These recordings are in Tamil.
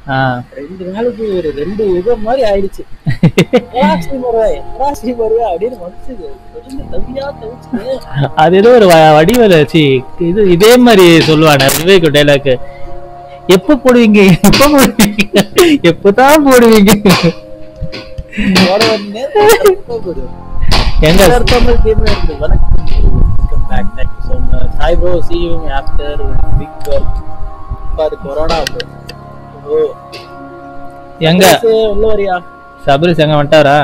ஆ ரெண்டு நாளைக்கு ஒரு ரெண்டு யுகம் மாதிரி ஆயிடுச்சு ராசி வருவா ராசி வருவா அப்படின்னு மனுஷது கொஞ்சம் தவியா தவிச்சு அது ஏதோ ஒரு வ- வடிவேல சி இது இதே மாதிரி சொல்லுவானே விவேக் டைலாக் எப்ப போடுவீங்க எப்ப போடுவீங்க எப்பதான் போடுவீங்க போட வந்து போகுது எங்க தமிழ் கேம் இருக்கு வணக்கம் welcome back thank you so much hi bro see you after பிக் ஒர்க் பாரு கொரோனா ஓ எங்க சரி, உள்ள வரியா சபரிஸ் எங்க வந்துட்டாரா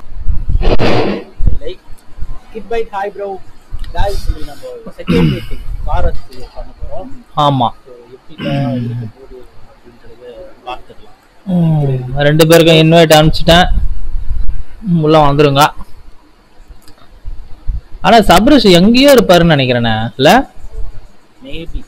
இல்லை கிட் பைட் ஹாய் ப்ரோ காய்ஸ் நம்ம செகண்ட் மீட்டிங் பாரத் பண்ண போறோம் ஆமா ஸோ எப்படிதான் இருக்க போகுது அப்படின்றத பார்த்துக்கலாம் ம், ரெண்டு பேருக்கும் இன்வைட் அனுப்பிச்சிட்டேன் ம், உள்ள வந்துருங்க ஆனா சபரிஷ் எங்கேயோ இருப்பாருன்னு நினைக்கிறேனே இல்ல maybe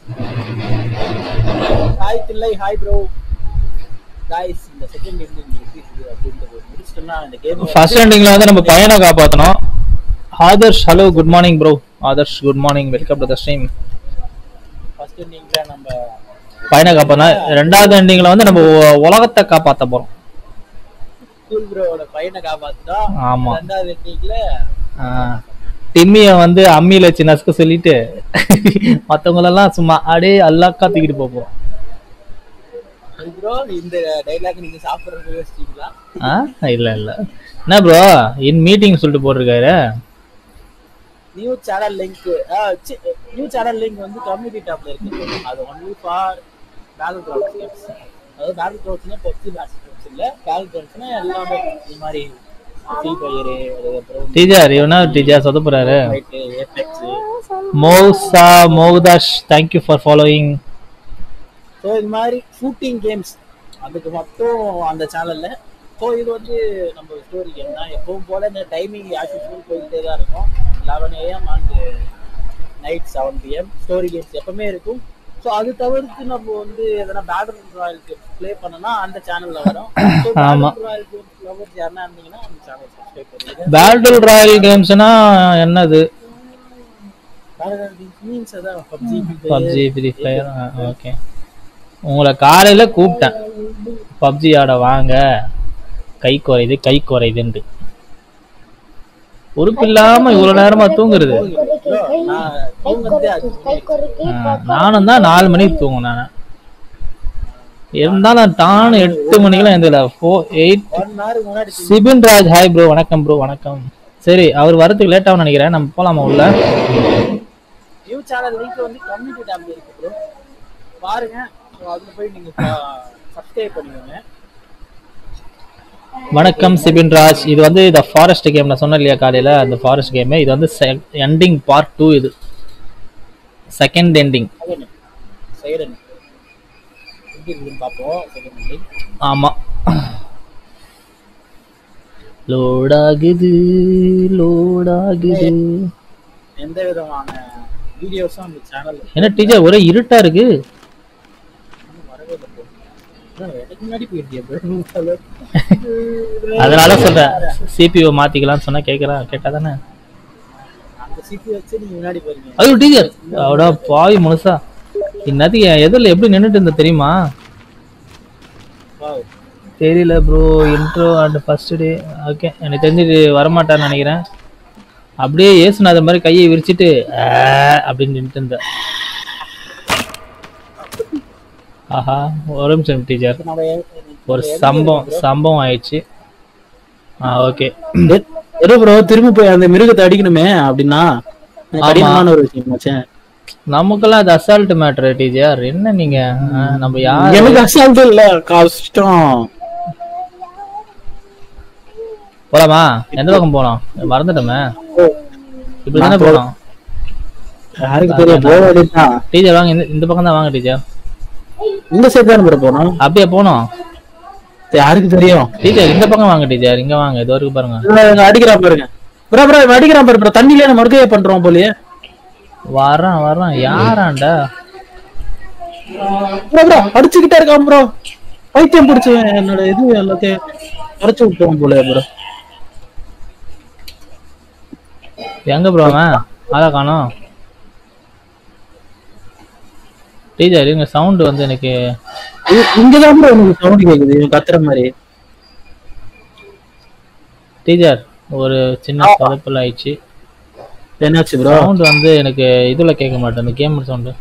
hi Thillai hi bro guys இந்த செகண்ட் மீட்டிங் எப்படி இருக்குது அப்படின்றத முடிச்சிட்டோம்னா இந்த கேம் ஃபர்ஸ்ட் எண்டிங்ல வந்து நம்ம பையனை காப்பாத்தணும் Adarsh hello good morning bro Adarsh good morning welcome to the stream first இன்னிங்ல நம்ம பையனை காப்பாத்தணும் ரெண்டாவது எண்டிங்ல வந்து நம்ம உ- உலகத்தை காப்பாத்த போறோம் ஸ்கூல் ப்ரோவோட பையனை காப்பாத்துட்டா ஆமா. ரெண்டாவது இன்னிங்ல டிம்மிய வந்து அம்மியில வச்சு நசுக்க சொல்லிட்டு மத்தவங்களெல்லாம் சும்மா அடே அல்லாக்கா தூக்கிட்டு போப் போறோம் ப்ரோ இந்த டைலாக் நீங்க சாப்பிடுறது யோசிச்சீங்களா ஆ இல்ல இல்ல என்ன ப்ரோ இன் மீட்டிங் சொல்லிட்டு போட்டிருக்காரு new channel link new channel link வந்து கம்யூனிட்டி டேப்ல இருக்கு அது only for battlegrounds games அதாவது பேட்டில் கிரவுண்ட்ஸ்னா பப்ஜி பேட்டில் கிரவுண்ட்ஸ் இல்ல பேட்டில் கிரவுண்ட்ஸ்னா எல்லாமே இது மாதிரி ஃப்ரீ ஃபயர் அதுக்கப்புறம் டீச்சர் இவனா டீச்சர் சொதப்புறாரு ஃபைட்டு ஏபெக்ஸ் மௌசா மௌதாஷ் தேங்க்யூ ஃபார் ஃபாலோயிங் ஸோ இது மாதிரி ஷூட்டிங் கேம்ஸ் அதுக்கு மட்டும் அந்த சேனல்ல ஸோ இது வந்து நம்ம ஸ்டோரி கேம் தான் எப்பவும் போல இந்த டைமிங் ஆஸ் யூஸ்வல் போயிட்டே தான் இருக்கும் eleven AM and night seven PM story games எப்பவுமே இருக்கும் ஸோ அது தவிர்த்து நம்ம வந்து எதனா பேட்டில் ராயல் கேம்ஸ் ப்ளே பண்ணனா அந்த சேனல்ல வரும் ஸோ ஆமா. பேட்டில் ராயல் கேம்ஸ் லவர்ஸ் யாருன்னா இருந்தீங்கன்னா அந்த சேனல் சப்ஸ்கிரைப் பண்ணுங்க பேட்டில் ராயல் கேம்ஸ்னா என்னது பேட்டில் ராயல் கேம்ஸ் மீன்ஸ் அதான் PUBG PUBG free fire okay உங்களை காலையில கூப்பிட்டேன் பப்ஜி ஆட வாங்க கை குறையுது கை குறையுதுன்ட்டு உறுப்பு இல்லாம இவ்வளவு நேரமா தூங்குறது நான் தூங்குறதே அது ஆ, நானும் தான் நாலு மணிக்கு தூங்கினேன் இருந்தாலும் டான் எட்டு மணிக்கெல்லாம் எழுந்தல ஃபோ எயிட் ஒன் ஹவருக்கு முன்னாடி சிபின் ராஜ் ஹாய் ப்ரோ வணக்கம் ப்ரோ வணக்கம் சரி அவர் வரதுக்கு லேட் ஆகும் நினைக்கிறேன் நம்ம போலாமா உள்ள நியூ சேனல் லிங்க் வந்து கம்யூனிட்டி டேப்ல இருக்கு ப்ரோ பாருங்க ஸோ அதுல போய் நீங்க சப்ஸ்கிரைப் பண்ணிக்கோங்க வணக்கம் சிபின் ராஜ் இது வந்து இந்த ஃபாரஸ்ட் கேம் நான் சொன்னேன் இல்லையா காலையில அந்த ஃபாரஸ்ட் கேம் இது வந்து எண்டிங் பார்ட் டூ இது செகண்ட் எண்டிங் அதான் சைரன் எப்படி இருக்குன்னு பார்ப்போம் செகண்ட் லிங்க் ஆமா லோட் ஆகுது லோட் ஆகுது எந்த விதமான வீடியோஸும் அந்த சேனல் என்ன டீச்சர் ஒரே இருட்டா இருக்கு வரவே இல்லை bro. அதான் எனக்கு முன்னாடி போயிருக்கேன் அதனால சொல்றேன் சிபிஓ மாத்திக்கலாம்னு சொன்னா கேக்குறேன் கேட்டா தானே அந்த சிபி வச்சு நீங்க முன்னாடி போறீங்க ஐயோ டீச்சர் அவடா பாவி முழுசா இன்னத்துக்கு என் எதிரில் எப்படி நின்னுட்டு இருந்த தெரியுமா வாவ் தெரியல bro intro and first day okay எனக்கு தெரிஞ்சு வரமாட்டான்னு நினைக்கிறேன் அப்படியே ஏசுநாதர் மாதிரி கையை விரிச்சிட்டு "ஆ" அப்படின்னு நின்றுட்டு இருந்தேன் ஆஹா ஒரு நிமிஷம் டீச்சர் நம்ம ஒரு சம்பவம் சம்பவம் ஆயிடுச்சு ஆ ஓகே எரு ப்ரோ திரும்ப போய் அந்த மிருகத்தை அடிக்கணுமே அப்படின்னா கடினமான ஒரு விஷயம் மச்சான் நமக்கெல்லாம் அது அசால்ட் மேட்ரு டீச்சர் என்ன நீங்க ஆ, நம்ம யார் எனக்கு அசால்ட் இல்ல கஷ்டம் போலாமா எந்த பக்கம் போலாம் மறந்துட்டோமே இப்படி தானே போலாம் யாருக்கு தெரியும் போக வேண்டியதுதான் டீச்சர் வாங்க இந்த இந்த பக்கம் தான் வாங்க டீச்சர் இந்த சைடு தானே ப்ரோ போனோம் அப்படியே போனோம் யாருக்கு தெரியும் டீச்சர் இந்த பக்கம் வாங்க டீச்சர் இங்க வாங்க இது வரைக்கும் பாருங்க அடிக்கிறான் பாருங்க ப்ரோ ப்ரோ அடிக்கிறான் பாரு ப்ரோ தண்ணியில நம்ம மறுக்கையே பண்றோம் போலயே வர்றான் வர்றான் யாராண்டா ப்ரோ ப்ரோ அடிச்சுக்கிட்டே இருக்கான் ப்ரோ பைத்தியம் பிடிச்சவன் என்னோட இது எல்லாத்தையும் அரைச்சு விட்டுருவான் போல ப்ரோ எங்க ப்ரோ அவன் ஆளா காணோம் டீச்சர் இங்க சவுண்ட் வந்து எனக்கு இ- இங்கதான் ப்ரோ எனக்கு சவுண்ட் கேக்குது இவன் கத்துற மாதிரி டீச்சர் ஒரு சின்ன சொதப்பல் ஆயிடுச்சு என்னாச்சு ப்ரோ சவுண்ட் வந்து எனக்கு இதுல கேட்க மாட்டேன் கேம் சவுண்டு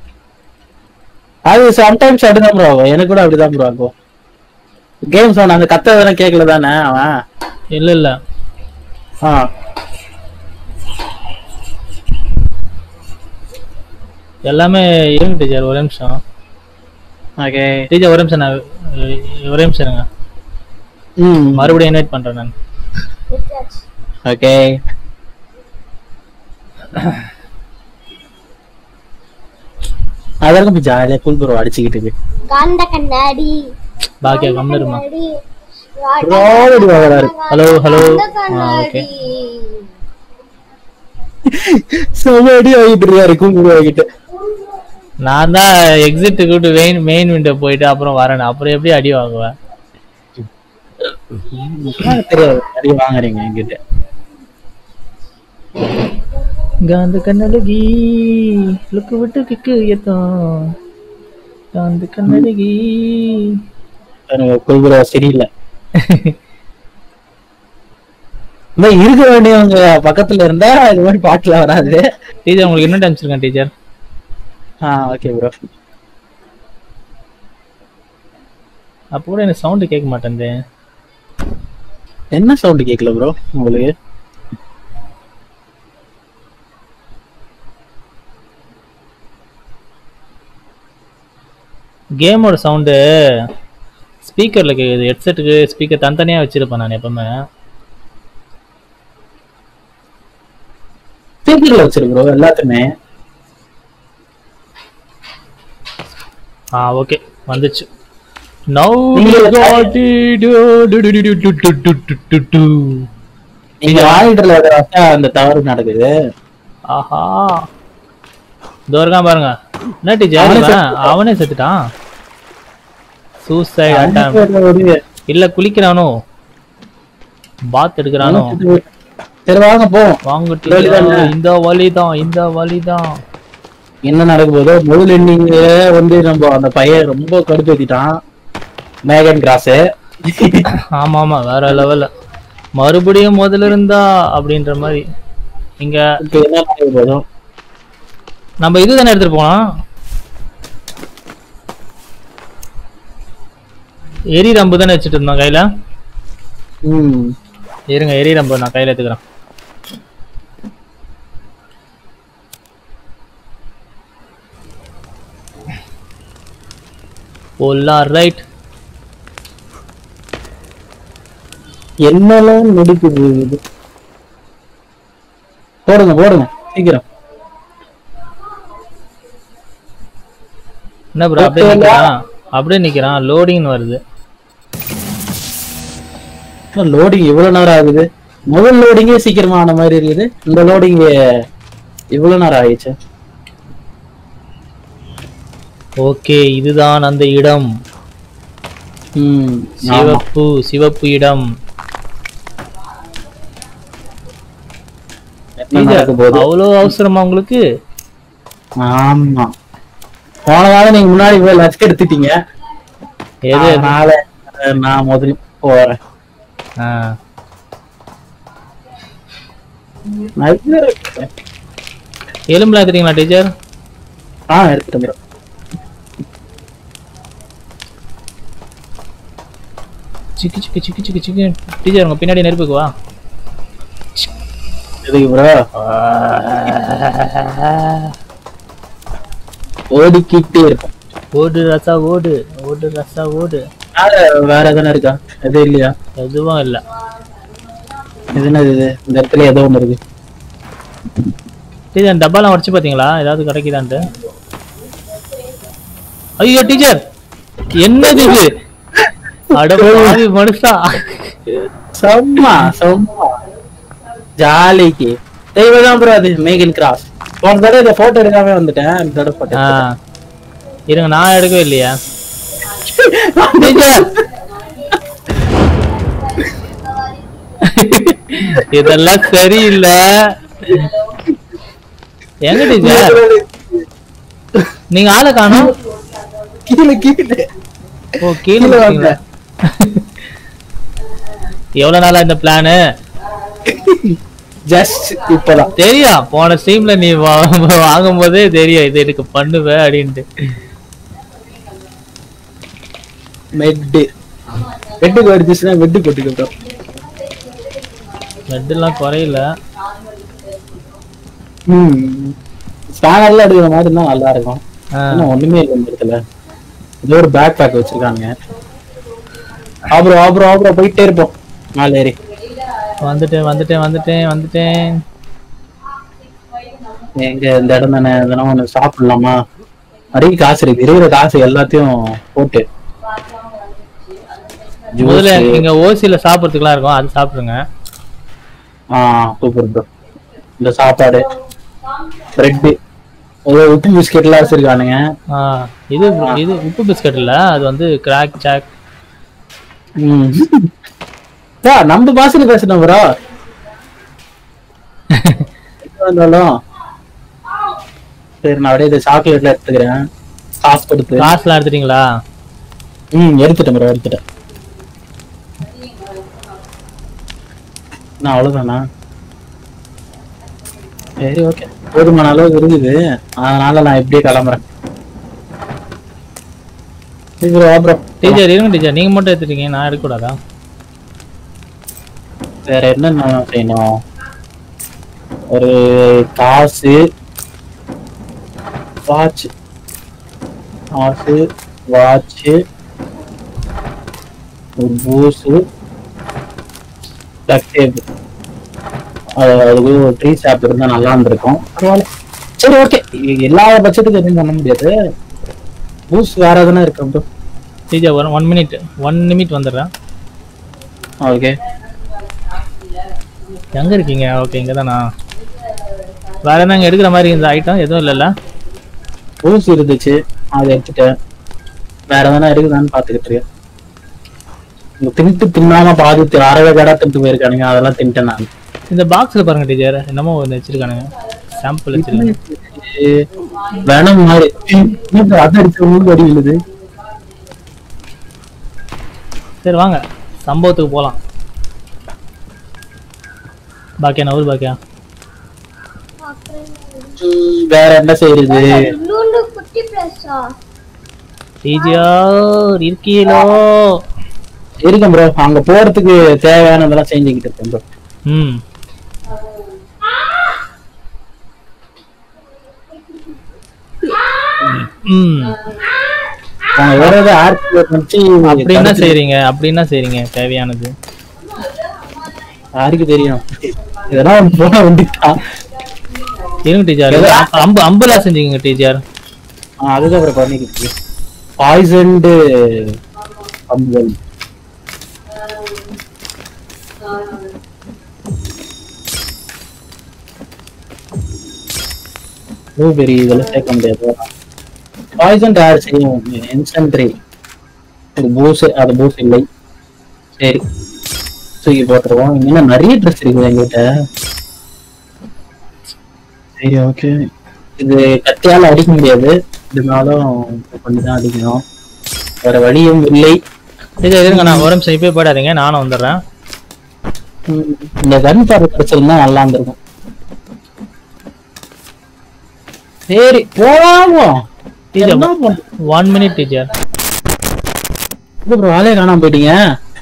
அது சம்டைம்ஸ் அப்படிதான் ப்ரோ ஆகும் எனக்கு கூட அப்படிதான் ப்ரோ ஆகும் கேம் சவுண்ட் அந்த கத்ததெல்லாம் கேட்கல தானே அவன் இல்ல இல்ல ஆ எல்லாமே இருங்க டீச்சர் ஒரு நிமிஷம் ஓகே டீச்சர் ஒரு நிமிஷம் நான் அஹ், ஒரே நிமிஷம் இருங்க ம் மறுபடியும் இன்வைட் பண்றேன் நான் ஓகே அதெல்லாம் கொஞ்சம் ஜாலியா கூல் ப்ரோ அடிச்சுக்கிட்டு இருக்கு காந்த கண்ணாடி பாக்கியா கம்மிருமா கண்ணாடி ரோடு வாங்குறாரு ஹலோ ஹலோ காந்த ஆ ஓகே கண்ணாடி செம்மடி வாங்கிட்டு இருக்காரு கூல் ப்ரோ வாங்கிட்டு நான் தான் எக்ஸிட் கூட்டு மெயின் மெயின் விண்டோ போயிட்டு அப்புறம் வரேன் அப்புறம் எப்படி அடி வாங்குவேன் தெரியாது நிறைய வாங்குறீங்க என்கிட்ட காந்த கண்ணழகி லுக்கு விட்டு கிக்கு ஏத்தம் காந்த கண்ணழகி கூல் ப்ரோ சரியில்லை இந்த மாதிரி இருக்க வேண்டியவங்க பக்கத்துல இருந்தா இது மாதிரி பாட்டுல வராது டீச்சர் உங்களுக்கு என்ன டைம் டீச்சர் ஆ ஓகே ப்ரோ அப்போ கூட எனக்கு சவுண்டு கேட்க மாட்டேங்குது என்ன சவுண்ட் கேட்கல ப்ரோ உங்களுக்கு கேமோட சவுண்டு ஸ்பீக்கரில் கேட்குது ஹெட்செட்டுக்கு ஸ்பீக்கர் தனித்தனியாக வச்சிருப்பேன் நான் எப்பவுமே ஸ்பீக்கர்ல வச்சிரு ப்ரோ எல்லாத்தையுமே ஆ ஓகே வந்துச்சு நவ் நீங்க- நீங்க மானிட்டர்ல வச்சா அந்த தவறு நடக்குது ஆஹா இதோ இருக்கான் பாருங்க என்ன டீச்சர் அவனே இவன்? அவனே செத்துட்டான் சூசைட் அட்டம் ஒரு- இல்ல குளிக்கிறானோ பாத் எடுக்கிறானோ சரி வாங்க போ வாங்க வலிதானே? டீச்சர் இந்த வலிதான் இந்த வலிதான் என்ன நடக்க போதோ முதல் எண்ணிங்க வந்து நம்ம அந்த பையன் ரொம்ப கடுப்பேத்திட்டான் மேகன் கிராஸ் ஆமா ஆமா வேற லெவல்ல மறுபடியும் முதல்ல இருந்தா அப்படின்ற மாதிரி இங்க இப்ப என்ன நடக்க போதோ நம்ம இது தானே எடுத்துட்டு போனோம் எரி ரம்பு தானே வச்சுட்டு இருந்தோம் கையில ம் இருங்க எரி ரம்பு நான் கையில எடுத்துக்கிறேன் ஓலா ரைட் என்னெல்லாம் நடிக்குது இது போடுங்க போடுங்க சீக்கிரம் என்ன ப்ரோ அப்படியே நிக்கிறான் அப்படியே நிக்கிறான் லோடிங்னு வருது லோடிங் இவ்வளவு நேரம் ஆகுது முதல் லோடிங்கே சீக்கிரமா ஆன மாதிரி இருக்குது இந்த லோடிங் இவ்வளவு நேரம் ஆயிடுச்சு ஓகே இதுதான் அந்த இடம் ம் ஆமா. சிவப்பு சிவப்பு இடம் என்ன நடக்க போகுது அவ்வளோ அவசரமா உங்களுக்கு ஆமா போன வாரம் நீங்க முன்னாடி போய் லட்சம் எடுத்துட்டீங்க எது எது? அதனால அஹ், நான் முதல்ல போறேன் ஆ. நிறைய இருக்கு. எலும்புலாம் எடுத்துட்டீங்களா டீச்சர் ஆ எடுத்துட்டேன் bro. சிக்கு சிக்கு சிக்கு சிக்கு சிக்கு டீச்சர் உங்க பின்னாடி நெருப்புக்கு வா எதுக்கு ப்ரோ ஓடிக்கிட்டே இருக்கும் ஓடு ரசா ஓடு ஓடு ரசா ஓடு மேல வேற எதனா இருக்கா எதுவும் இல்லையா எதுவும் இல்ல இது என்னது இது இந்த இடத்துல ஏதோ ஒண்ணு இருக்கு டீச்சர் டப்பாலாம் உடச்சு பாத்தீங்களா ஏதாவது கிடைக்குதான்ட்டு ஐயோ டீச்சர் என்னது இது அட பாவி மனுஷா சும்மா சும்மா ஜாலிக்கு தெய்வம் ப்ரோ அது மேகன் கிராஸ் போன தடவை இந்த போட்டோ எடுக்காம வந்துட்டேன் இந்த தடவை ஆ. போட்டோ இருங்க நான் எடுக்கவே இல்லையா டீச்சர் இதெல்லாம் சரியில்லை எங்க டீச்சர் நீங்க ஆளை காணோம் கீழே கீழே ஓ கீழே கீழே வந்தீங்களா? எவ்வளவு நாளா இந்த பிளானு ஜஸ்ட் இப்பதான் தெரியும் போன ஸ்ட்ரீம்ல நீ வா- வாங்கும் போதே தெரியும் இது எனக்கு பண்ணுவ அப்படின்ட்டு மெட்டு மெட்டுக்கு அடிச்சுன்னா வெட்டு போட்டுக்கிட்டோம் பெட் எல்லாம் குறையல ம் ஸ்பேனர்ல எடுக்கிற மாதிரி இருந்தா நல்லா இருக்கும் ஆ, ஆனா ஒண்ணுமே இல்லை இந்த இடத்துல ஏதோ ஒரு பேக் பேக் வச்சிருக்காங்க ஆப்ரோ ஆப்ரோ ஆப்ரோ போயிட்டே இருப்போம் மேல ஏறி வந்துட்டேன் வந்துட்டேன் வந்துட்டேன் வந்துட்டேன் எங்க இந்த இடம் தானே இதெல்லாம் ஒண்ணு சாப்பிடலாமா நிறைய காசு இருக்கு இருக்கிற காசு எல்லாத்தையும் போட்டு முதல்ல juice, இங்க ஓசில சாப்பிடறதுக்குலாம் இருக்கும் அது சாப்பிடுங்க ஆ சூப்பர் ப்ரோ இந்த சாப்பாடு பிரெட் ஏதோ உப்பு பிஸ்கெட் எல்லாம் வச்சிருக்கானுங்க ஆ, இது இது உப்பு பிஸ்கட் இல்ல அது வந்து கிராக் சாக் ம் சார் நம்ம பாஷையில பேசணும் ப்ரோ வந்தாலும் சரி நான் அப்படியே இந்த சாக்லேட்ல எடுத்துக்கிறேன் காசு கொடுத்து காசுலாம் எடுத்துட்டீங்களா ம் எடுத்துட்டேன் ப்ரோ எடுத்துட்டேன் நான் அவ்வளவுதானா சரி ஓகே போதுமான அளவுக்கு இருக்குது அதனால நான் இப்படியே கிளம்புறேன் சரி bro, வா bro. டீச்சர் இருங்க டீச்சர் நீங்க மட்டும் எடுத்துட்டீங்க நான் எடுக்கக்கூடாதா வேற என்ன செய்யணும் ஒரு காசு வாட்ச் காசு வாட்ச் ஒரு பூஸு டக் டேப் அதுக்கு ஒரு ட்ரீ ஷாப் இருந்தா நல்லா இருந்திருக்கும் பரவாயில்ல சரி ஓகே எல்லா பட்சத்துக்கும் எதுவும் பண்ண முடியாது பூஸ் வேற எதுனா இருக்கு bro teacher one one minute one நிமிட் வந்துடுறேன் ஓகே எங்க இருக்கீங்க ஓகே இங்க தானா வேற என்ன இங்க எடுக்கிற மாதிரி இந்த ஐட்டம் எதுவும் இல்லைல்ல பூஸ் இருந்துச்சு அதை எடுத்துட்டேன் வேற எதனா இருக்குதான்னு பாத்துக்கிட்டு இருக்கேன் இந்த தின்ட்டு தின்னாம பாதி தி- அரை கடை தின்ட்டு போயிருக்கானுங்க அதெல்லாம் தின்ட்டேன் நான் இந்த பாக்ஸ்ல பாருங்க டீச்சர் என்னமோ ஒன்று வச்சிருக்கானுங்க சாம்பிள் வச்சிருக்காங்க வேணும் மாதிரி என்னது அதை அடிச்ச உங்களுக்கு அடி விழுது சரி வாங்க சம்பவத்துக்கு போலாம் பாக்கியா நவுர் பாக்கியா ம், வேற என்ன செய்யறது இன்னொன்று குட்டி பிளஸா டீச்சர் இருக்கீங்களோ இருக்கேன் ப்ரோ அங்க போறதுக்கு தேவையானதெல்லாம் செஞ்சுக்கிட்டு இருக்கேன் ப்ரோ ம் ம் அவங்க வேற ஏதாவது ஆர்ட் வச்சு அப்படி என்ன செய்றீங்க அப்படி என்ன செய்றீங்க தேவையானது யாருக்கு தெரியும் இதெல்லாம் ஒண்ணு போன வேண்டியதான் இருங்க டீச்சர் அம்பு அம்புலாம் செஞ்சீங்க டீச்சர் ஆ, அதுதான் அப்புறம் பண்ணிக்கிட்டு பாய்சன்டு அம்புகள் ப்ளூபெரி இதெல்லாம் சேர்க்க முடியாது பாய்சன் யார் செய்யும் இன்ஸ்டன்ட்ரி ஒரு பூஸ் அது பூஸ் இல்லை சரி தூக்கி போட்டுருவோம் இன்னும் நிறைய ட்ரெஸ் இருக்குது எங்கிட்ட சரி ஓகே இது கத்தியால அடிக்க முடியாது இருந்தாலும் கொஞ்சம் தான் அடிக்கணும் வேற வழியும் இல்லை டீச்சர் இருங்க நான் ஒரு நிமிஷம் இப்பயே போயிடாதீங்க நானும் வந்துடுறேன் உம், இந்த கன் பாரு கிடைச்சிருந்தா நல்லா இருந்திருக்கும் சரி போவோம் டீச்சர் என்ன பண்றது? ஒன் மினிட் டீச்சர் இது bro, ஆளே காணாம போயிட்டீங்க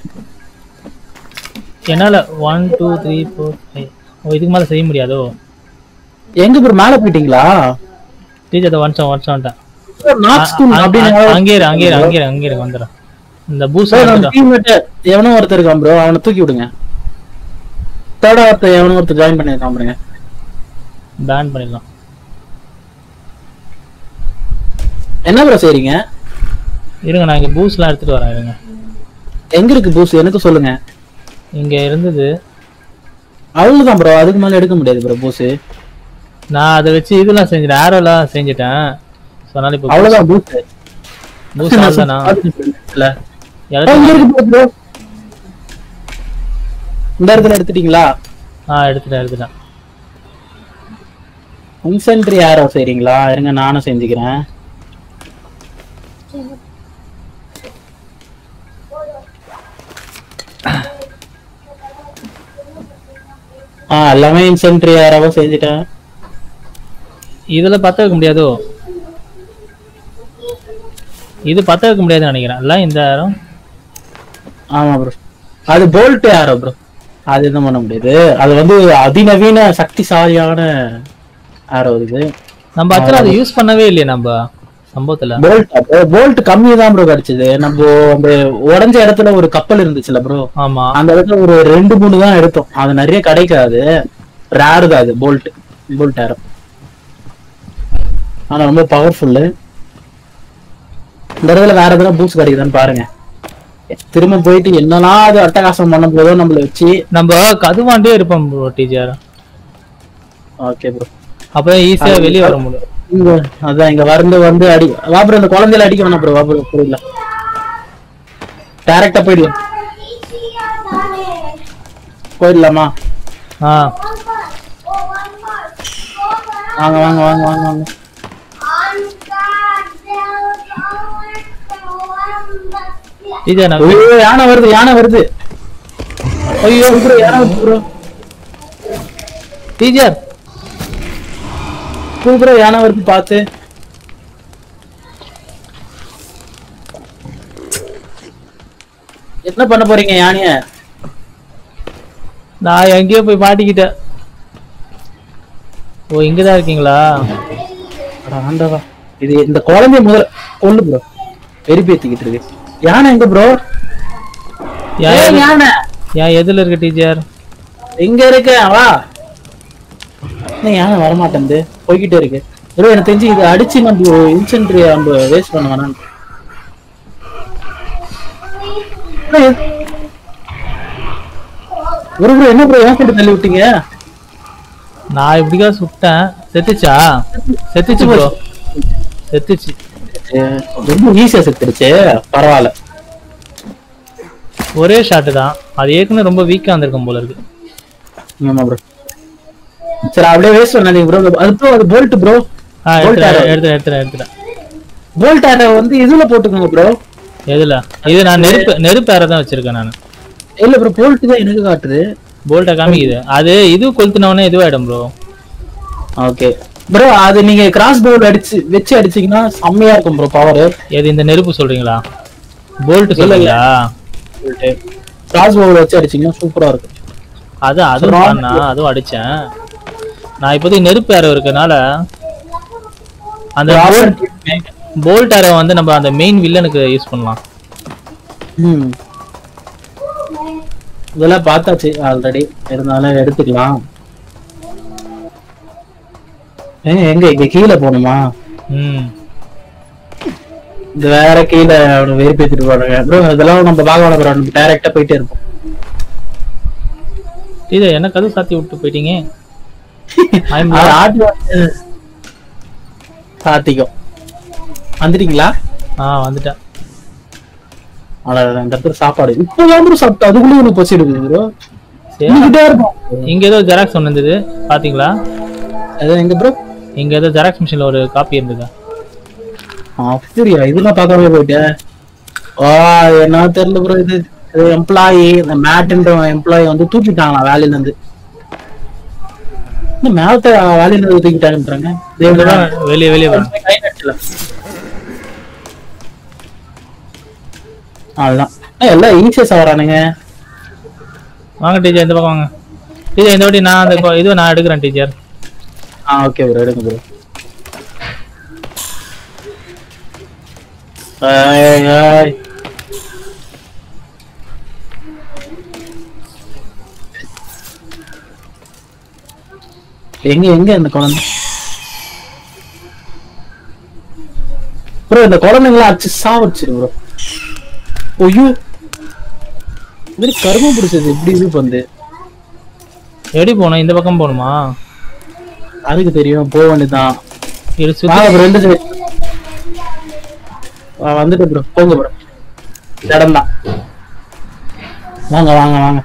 என்னால one two three four five ஓ இதுக்கு மேலே செய்ய முடியாதோ எங்க ப்ரோ மேல போயிட்டீங்களா டீச்சர் ஒன்சம் ஒன்சம் வந்துட்டேன் நாட் ஸ்கூல் அ- அப்படின்னு அ- அங்கே இரு அங்கே இரு அங்கே இரு அங்கே இரு வந்துடுறேன் இந்த பூஸ் டீம்மேட் எவனோ ஒருத்தர் இருக்கான் ப்ரோ அவனை தூக்கி விடுங்க தேர்ட் ஒருத்தர் எவனோ ஒருத்தர் ஜாயின் பண்ணிருக்கான் பாருங்க பேன் பண்ணிடலாம் என்ன ப்ரோ செய்றீங்க இருங்க நான் இங்கே பூஸ்லாம் எடுத்துட்டு வரேன் இருங்க எங்க இருக்கு பூஸ் எனக்கு சொல்லுங்க இங்க இருந்தது அவ்வளவுதான் ப்ரோ அதுக்கு மேல எடுக்க முடியாது ப்ரோ பூஸ் நான் அதை வச்சு இதெல்லாம் செஞ்சுட்டேன் ஆரோலாம் செஞ்சுட்டேன் ஸோ அதனால இப்போ அவ்வளவுதான் பூஸ் பூஸ் ஆள்தானா இல்ல எல்லாத்தையும் இங்க இருக்கு bro. இந்த இடத்துல எடுத்துட்டீங்களா ஆ எடுத்துட்டேன் எடுத்துட்டேன் இன்சென்ட்ரி யாரோ செய்றீங்களா இருங்க நானும் செஞ்சுக்கிறேன் ஆ எல்லாமே இன்சென்ட்ரி யாராவோ செஞ்சுட்டேன் இதுல பத்த வைக்க முடியாதோ இது பத்த வைக்க முடியாதுன்னு நினைக்கிறேன் எல்லாம் இந்த இடம் ஆமா ப்ரோ அது போல்ட் யாரோ ப்ரோ அது என்ன பண்ண முடியாது அது வந்து அதிநவீன சக்திசாலியான ஆரோ இது நம்ம ஆக்சுவலா அதை யூஸ் பண்ணவே இல்லையே நம்ம சம்பவத்துல போல்ட் போல்ட் கம்மி தான் ப்ரோ கிடைச்சது நம்ம அந்த உடஞ்ச இடத்துல ஒரு கப்பல் இருந்துச்சுல ப்ரோ ஆமா அந்த இடத்துல ஒரு ரெண்டு மூணு தான் எடுத்தோம் அது நிறைய கிடைக்காது ரேர் தான் அது போல்ட் போல்ட் ஆரோ ஆனா ரொம்ப பவர்ஃபுல்லு இந்த இடத்துல வேற எதனா பூட்ஸ் கிடைக்குதான்னு பாருங்க திரும்ப போயிட்டு என்னெல்லாம் அது அட்டகாசம் பண்ண போதோ நம்மள வச்சு நம்ம கதுவாண்டே இருப்போம் ப்ரோ டீச்சர் ஓகே ப்ரோ அப்பதான் ஈஸியா வெளியே வர முடியும் இங்க அதான் இங்க வந்து வந்து அடி வா ப்ரோ இந்த குழந்தையில அடிக்க வேணாம் ப்ரோ வா ப்ரோ புரியல டைரக்டா போயிடலாம் போயிடலாமா ஆ வாங்க வாங்க வாங்க வாங்க வாங்க டீச்சர் நான் ஐயோ யானை வருது யானை வருது ஐயோ ப்ரோ யானை வருது ப்ரோ டீச்சர் ப்ரோ யானை வருது பார்த்து என்ன பண்ண போறீங்க யானைய நான் எங்கேயோ போய் மாட்டிக்கிட்டேன் ஓ இங்கதான் இருக்கீங்களா அட ஆண்டவா இது இந்த குழந்தைய முதல்ல கொல்லு ப்ரோ வெறிப்பேத்திக்கிட்டு இருக்கு யானை எங்க ப்ரோ ஏன் எது- யானை ஏன் எதுல இருக்கு டீச்சர் எங்க இருக்க வா என்ன யானை வரமாட்டேங்குது போய்கிட்டே இருக்கு ப்ரோ எனக்கு தெரிஞ்சு இது அடிச்சு நம்ம இன்சென்ட்ரி நம்ம வேஸ்ட் பண்ண வேணாம் ஒரு ப்ரோ என்ன ப்ரோ ஏன் கொண்டு தள்ளி விட்டீங்க நான் இப்படிக்கா சுட்டேன் செத்துச்சா செத்துச்சு ப்ரோ செத்துச்சு அஹ் ரொம்ப ஈஸியா செத்துருச்சு பரவாயில்ல ஒரே ஷாட்டு தான் அது ஏற்கனவே ரொம்ப வீக்கா வந்திருக்கும் போல இருக்கு ஆமா ப்ரோ சரி அப்படியே வேஸ்ட் பண்ணாதீங்க ப்ரோ அது ப்ரோ அது போல்ட் ப்ரோ ஆ Bolt எடுத்துட்டேன் arrow. எடுத்துட்டேன் எடுத்துட்டேன் எடுத்துட்டேன் போல்ட் ஆரை வந்து இதுல போட்டுக்கோங்க ப்ரோ எதுல இது நான் நெருப்பு நெருப்பு ஏற தான் வச்சிருக்கேன் நான் இல்ல ப்ரோ போல்ட் தான் எனக்கு காட்டுது போல்ட்டை காமிக்குது அது இது கொளுத்துனவொடனே இதுவாயிடும் ப்ரோ ஓகே ப்ரோ அது நீங்க கிராஸ் பவுல் அடிச்சு வச்சு அடிச்சீங்கன்னா செம்மையா இருக்கும் ப்ரோ பவர் எது இந்த நெருப்பு சொல்றீங்களா போல்ட் சொல்றீங்களா கிராஸ் பவுல் வச்சு அடிச்சீங்கன்னா சூப்பரா இருக்கும் அது அதுவும் தான் நான் அதுவும் அடிச்சேன் நான் இப்போதைக்கு நெருப்பு ஏரோ இருக்கனால அந்த போல்ட் ஏரோ வந்து நம்ம அந்த மெயின் வில்லனுக்கு யூஸ் பண்ணலாம் ம். இதெல்லாம் பார்த்தாச்சு ஆல்ரெடி இருந்தாலும் எடுத்துக்கலாம் ஏங்க எங்க இங்க கீழே போகணுமா ம் இது வேற கீழே அவனை வெறுப்பேத்திட்டு போறாங்க ப்ரோ இதெல்லாம் நம்ம பார்க்க வேணாம் ப்ரோ நம்ம டைரக்டா போயிட்டே இருப்போம் இது என்ன கதவு சாத்தி விட்டு போயிட்டீங்க I'm அது ஆட்டு வந்து சாத்திக்கும் வந்துட்டீங்களா ஆ வந்துட்டேன் அவ்வளவுதான் இந்த இடத்துல சாப்பாடு இப்பதான் ப்ரோ சாப்பிட்டு அதுக்குள்ளே எனக்கு பசி எடுக்குது ப்ரோ சரி இன்னிக்கிட்டே இருக்கும் இங்க ஏதோ ஜெராக்ஸ் ஒன்று இருந்தது பாத்தீங்களா அது எங்க ப்ரோ இங்க ஏதோ ஜெராக்ஸ் மிஷின்ல ஒரு காப்பி இருந்தது அப்படியா இதெல்லாம் பார்க்காம போயிட்டேன் ஆ என்ன தெரியல ப்ரோ இது இது எம்ப்ளாயி இந்த மேட்ன்ற எம்ப்ளாயி வந்து தூக்கிட்டாங்களா வேலையில இருந்து இந்த மேலத்தை வேலையில இருந்து தூக்கிட்டாங்கன்றாங்க தேவதான் வெளியே வெளியே வரணும் கை நட்டல அதுதான் ஏய், எல்லாம் ஈஸியஸ் ஆகிறானுங்க வாங்க டீச்சர் இந்த பக்கம் வாங்க டீச்சர் இந்த வாட்டி நான் அந்த கொ- இதுவை நான் எடுக்கிறேன் டீச்சர் ஆ ஓகே ப்ரோ எடுங்க ப்ரோ ஏய் ஏய் எங்க எங்க இந்த குழந்தை ப்ரோ இந்த குழந்தைங்களாம் அடிச்சு சாவடிச்சிரு ப்ரோ ஐயோ இந்த மாதிரி கருமம் பிடிச்சது இப்படி இது வந்து எப்படி போகணும் இந்த பக்கம் போகணுமா அதுக்கு தெரியும் போக வேண்டியதுதான் இது சுத்தி வாங்க ப்ரோ ரெண்டு சைடு வந்துட்டு ப்ரோ போங்க ப்ரோ இடம் தான் வாங்க வாங்க வாங்க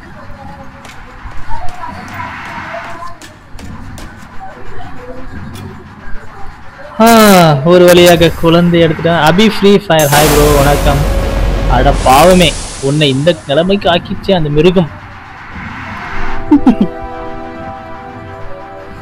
ஆ, ஒரு வழியாக குழந்தை எடுத்துட்டேன் Abhi free fire hi bro வணக்கம் அட பாவமே உன்னை இந்த நிலைமைக்கு ஆக்கிச்சே அந்த மிருகம்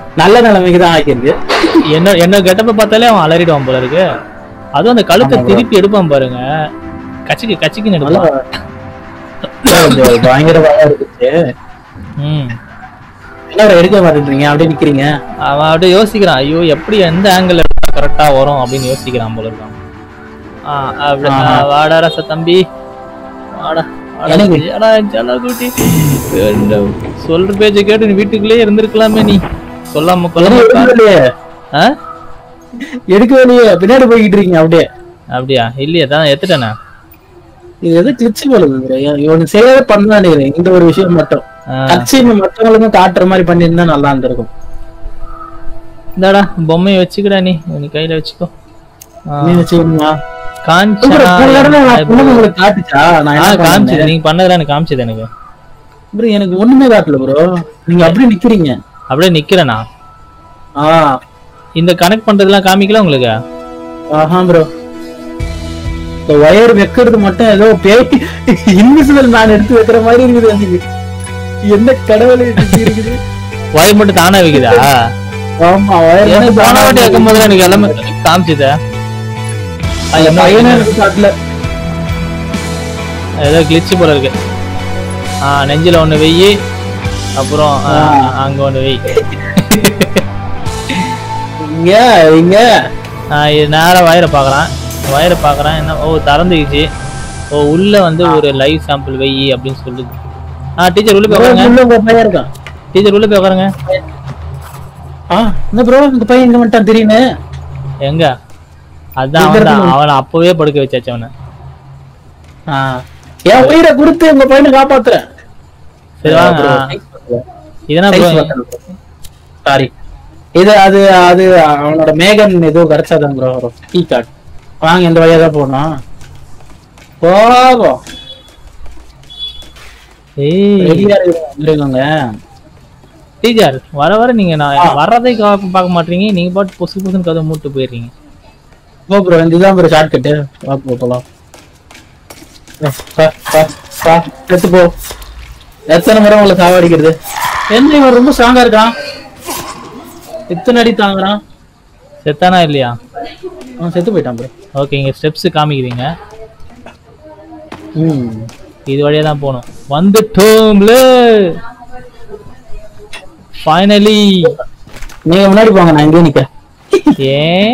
நல்ல நிலைமைக்கு தான் ஆக்கியிருக்கு என்ன என்ன கெட்டப்ப பார்த்தாலே அவன் அலறிடுவான் போல இருக்கு அதுவும் அந்த கழுத்தை ஆமா bro. திருப்பி எடுப்பான் பாருங்க கச்சிக்கு கச்சிக்குன்னு நல்லா எடுப்பான் கொஞ்சம் பயங்கரமாக இருந்துச்சு ம் என்ன bro எடுக்க மாட்டேன்றீங்க அப்படியே நிக்கிறீங்க அவன் அப்படியே யோசிக்கிறான் ஐயோ எப்படி எந்த ஆங்கிள் கரெக்டா வரும் அப்படின்னு யோசிக்கிறான் போல இருக்கான் ஆ, அப்படி ஆ, ஆஹா. வாடா ரச தம்பி வாடா வாடா, எனக்கு? வாடா, ஜல குட்டி. என்ன, சொல்ற பேச்ச கேட்டு நீ வீட்டுக்குள்ளேயே இருந்திருக்கலாமே நீ சொல்லாம கொல்லாம எடுக்கலையே ஆ? எடுக்கலையே பின்னாடி போய்கிட்டு இருக்கீங்க அப்படியே அப்படியா இல்லையே தான் எத்துட்டேனே இது எது கிளிச்சு போலுது இவனுக்கு செய்யவே பண்ண நினைக்கிறேன் இந்த ஒரு விஷயம் மட்டும் ஆ. கட்சி மற்றவங்களுக்கும் காட்டுற மாதிரி பண்ணியிருந்தா நல்லா இருந்திருக்கும் இந்தாடா பொம்மையை வச்சுக்கடா நீ நீ கையில வச்சுக்கோ ஆ. நீ வச்சுக்கணுமா காஞ்சனா போன தடவை நான் பொண்ணு உங்களுக்கு காட்டுச்சா நான் ஆ, என்ன காமிச்சது காமிச்சது நீங்க பண்ணதெல்லாம் எனக்கு காமிச்சது எனக்கு ப்ரோ எனக்கு ஒண்ணுமே காட்டல ப்ரோ நீங்க அப்படியே நிக்கிறீங்க அப்படியே நிக்கிறேனா ஆ இந்த கனெக்ட் பண்றதெல்லாம் காமிக்கல உங்களுக்கு ஆஹா ப்ரோ இந்த ஒயர் வைக்கிறது மட்டும் ஏதோ பேய் இன்விசிபிள் மேன் எடுத்து வைக்கிற மாதிரி இருக்குது எனக்கு என்ன கடவுள் இப்படி இருக்குது ஒயர் மட்டும் தானே வைக்குதா ஆமா ஒயர் எனக்கு போன வாட்டி வைக்கும் போது எனக்கு எல்லாமே காமிச்சது அது என்ன பையனே என்ன- எனக்கு காட்டல ஏதோ கிளிச்சு போல இருக்கு ஆ நெஞ்சில ஒண்ணு வெயி அப்புறம் ஆ, அங்க ஒண்ணு வெய் இங்க இங்க ஆ, இது நேரா வயரை பாக்குறேன் வயரை பாக்குறேன் என்ன ஓ திறந்துக்குச்சு ஓ உள்ள வந்து ஒரு லைவ் சாம்பிள் வெயி அப்படின்னு சொல்லுது ஆ டீச்சர் உள்ள போய் உட்காருங்க உள்ள உங்க பையன் இருக்கான் டீச்சர் உள்ள போய் உட்காருங்க ஆ இந்த ப்ரோ இந்த பையன் எங்க வந்துட்டான் திடீர்னு எங்க அதான் அவன் தான் அவனை அப்பவே படுக்க வச்சாச்சு அவனை ஆ, என் உயிரை கொடுத்து உங்க பையனை காப்பாத்துறேன் சரி வாங்க ஆ. இதெல்லாம் bro, சாரி இது அது அது அவனோட மேகன் ஏதோ கிடைச்சாதான் ப்ரோ வரும் கீ கார்டு வாங்க இந்த வழியா தான் போனோம் போகும் ஏய் ரெடியா இருக்குங்க டீச்சர் வர வர நீங்க நான் வர்றதே கா- பார்க்க மாட்டீங்க நீங்க பாட்டு பொசு பொசுன்னு கதை மூட்டு போயிடுறீங்க போ ப்ரோ இதுதான் ப்ரோ ஷார்ட் கட்டு வா போ போலாம் வா, வா, வா, வா, எடுத்து போ எத்தனை முறை உங்களை சாவடிக்கிறது என்ன இவன் ரொம்ப ஸ்ட்ராங்கா இருக்கான் எத்தனை அடி தாங்குறான் செத்தானா இல்லையா அவன் செத்து போயிட்டான் ப்ரோ ஓகே இங்க ஸ்டெப்ஸ் காமிக்கிறீங்க ம் இது வழியா தான் போகணும் வந்துட்டோம்ல ஃபைனலி நீங்க முன்னாடி போங்க நான் இங்கே நிக்கிறேன் ஏன்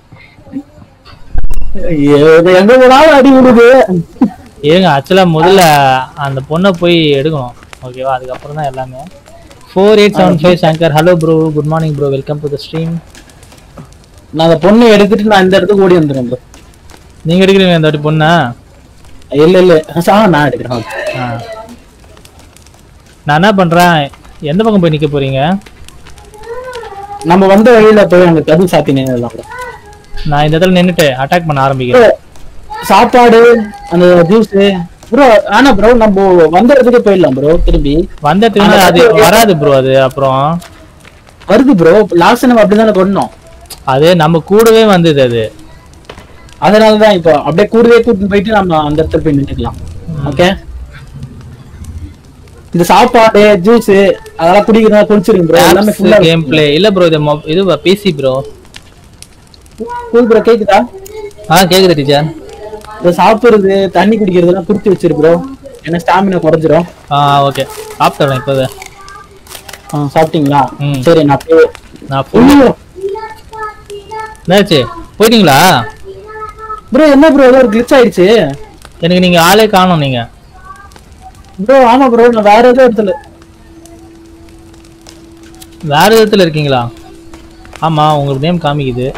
ஐயோ, இது எங்க போனாலும் அடி விடுது இருங்க ஆக்சுவலா முதல்ல அந்த பொண்ணை போய் எடுக்கணும் ஓகேவா அதுக்கப்புறம் தான் எல்லாமே four eight seven five Shankar hello bro good morning bro welcome to the stream நான் அந்த பொண்ணை எடுத்துட்டு நான் இந்த இடத்துக்கு ஓடி வந்துடுறேன் bro. நீங்க எடுக்கிறீங்க இந்த வாட்டி பொண்ணை இல்ல இல்ல ஆ நான் எடுக்கிறேன் ஆ. நான் என்ன பண்றேன் எந்த பக்கம் போய் நிக்க போறீங்க நம்ம வந்த வழியில போய் அங்க கதவு சாத்தி நின்றுலாம் நான் இந்த இடத்துல நின்னுட்டு அட்டாக் பண்ண ஆரம்பிக்கிறேன் சாப்பாடு அந்த ஜூஸ் ப்ரோ ஆனா ப்ரோ நம்ம வந்த இடத்துக்கு போயிடலாம் ப்ரோ திரும்பி வந்த இடத்துக்கு அது வராது ப்ரோ அது அப்புறம் வருது ப்ரோ லாஸ்ட் நம்ம அப்படிதானே கொண்டோம் அது நம்ம கூடவே வந்தது அது அதனாலதான் இப்போ அப்படியே கூடவே கூட்டிட்டு போயிட்டு நம்ம அந்த இடத்துல போய் நின்றுக்கலாம் ஓகே இந்த சாப்பாடு ஜூஸ் அதெல்லாம் குடிக்கிறதா குடிச்சிருங்க ப்ரோ எல்லாமே ஃபுல்லா கேம் பிளே இல்ல ப்ரோ இது மொ- இது பிசி ப்ரோ கூல் ப்ரோ கேக்குதா ஆ கேக்குது டீச்சர் இந்த சாப்பிடுறது தண்ணி குடிக்கிறதெல்லாம் குடுத்து வச்சிரு ப்ரோ ஏன்னா ஸ்டாமினா குறைஞ்சிரும் ஆ ஓகே சாப்பிட்டுறேன் இப்போவே ஆ, சாப்பிட்டீங்களா ம். சரி நான் போய் நான் full- என்னாச்சு போயிட்டீங்களா ப்ரோ என்ன ப்ரோ ஏதோ ஒரு கிளிச் ஆயிடுச்சு எனக்கு நீங்க ஆளே காணோம் நீங்க ப்ரோ ஆமா ப்ரோ நான் வேற ஏதோ இடத்துல வேற விதத்துல இருக்கீங்களா ஆமா உங்களுக்கு நேம் காமிக்குது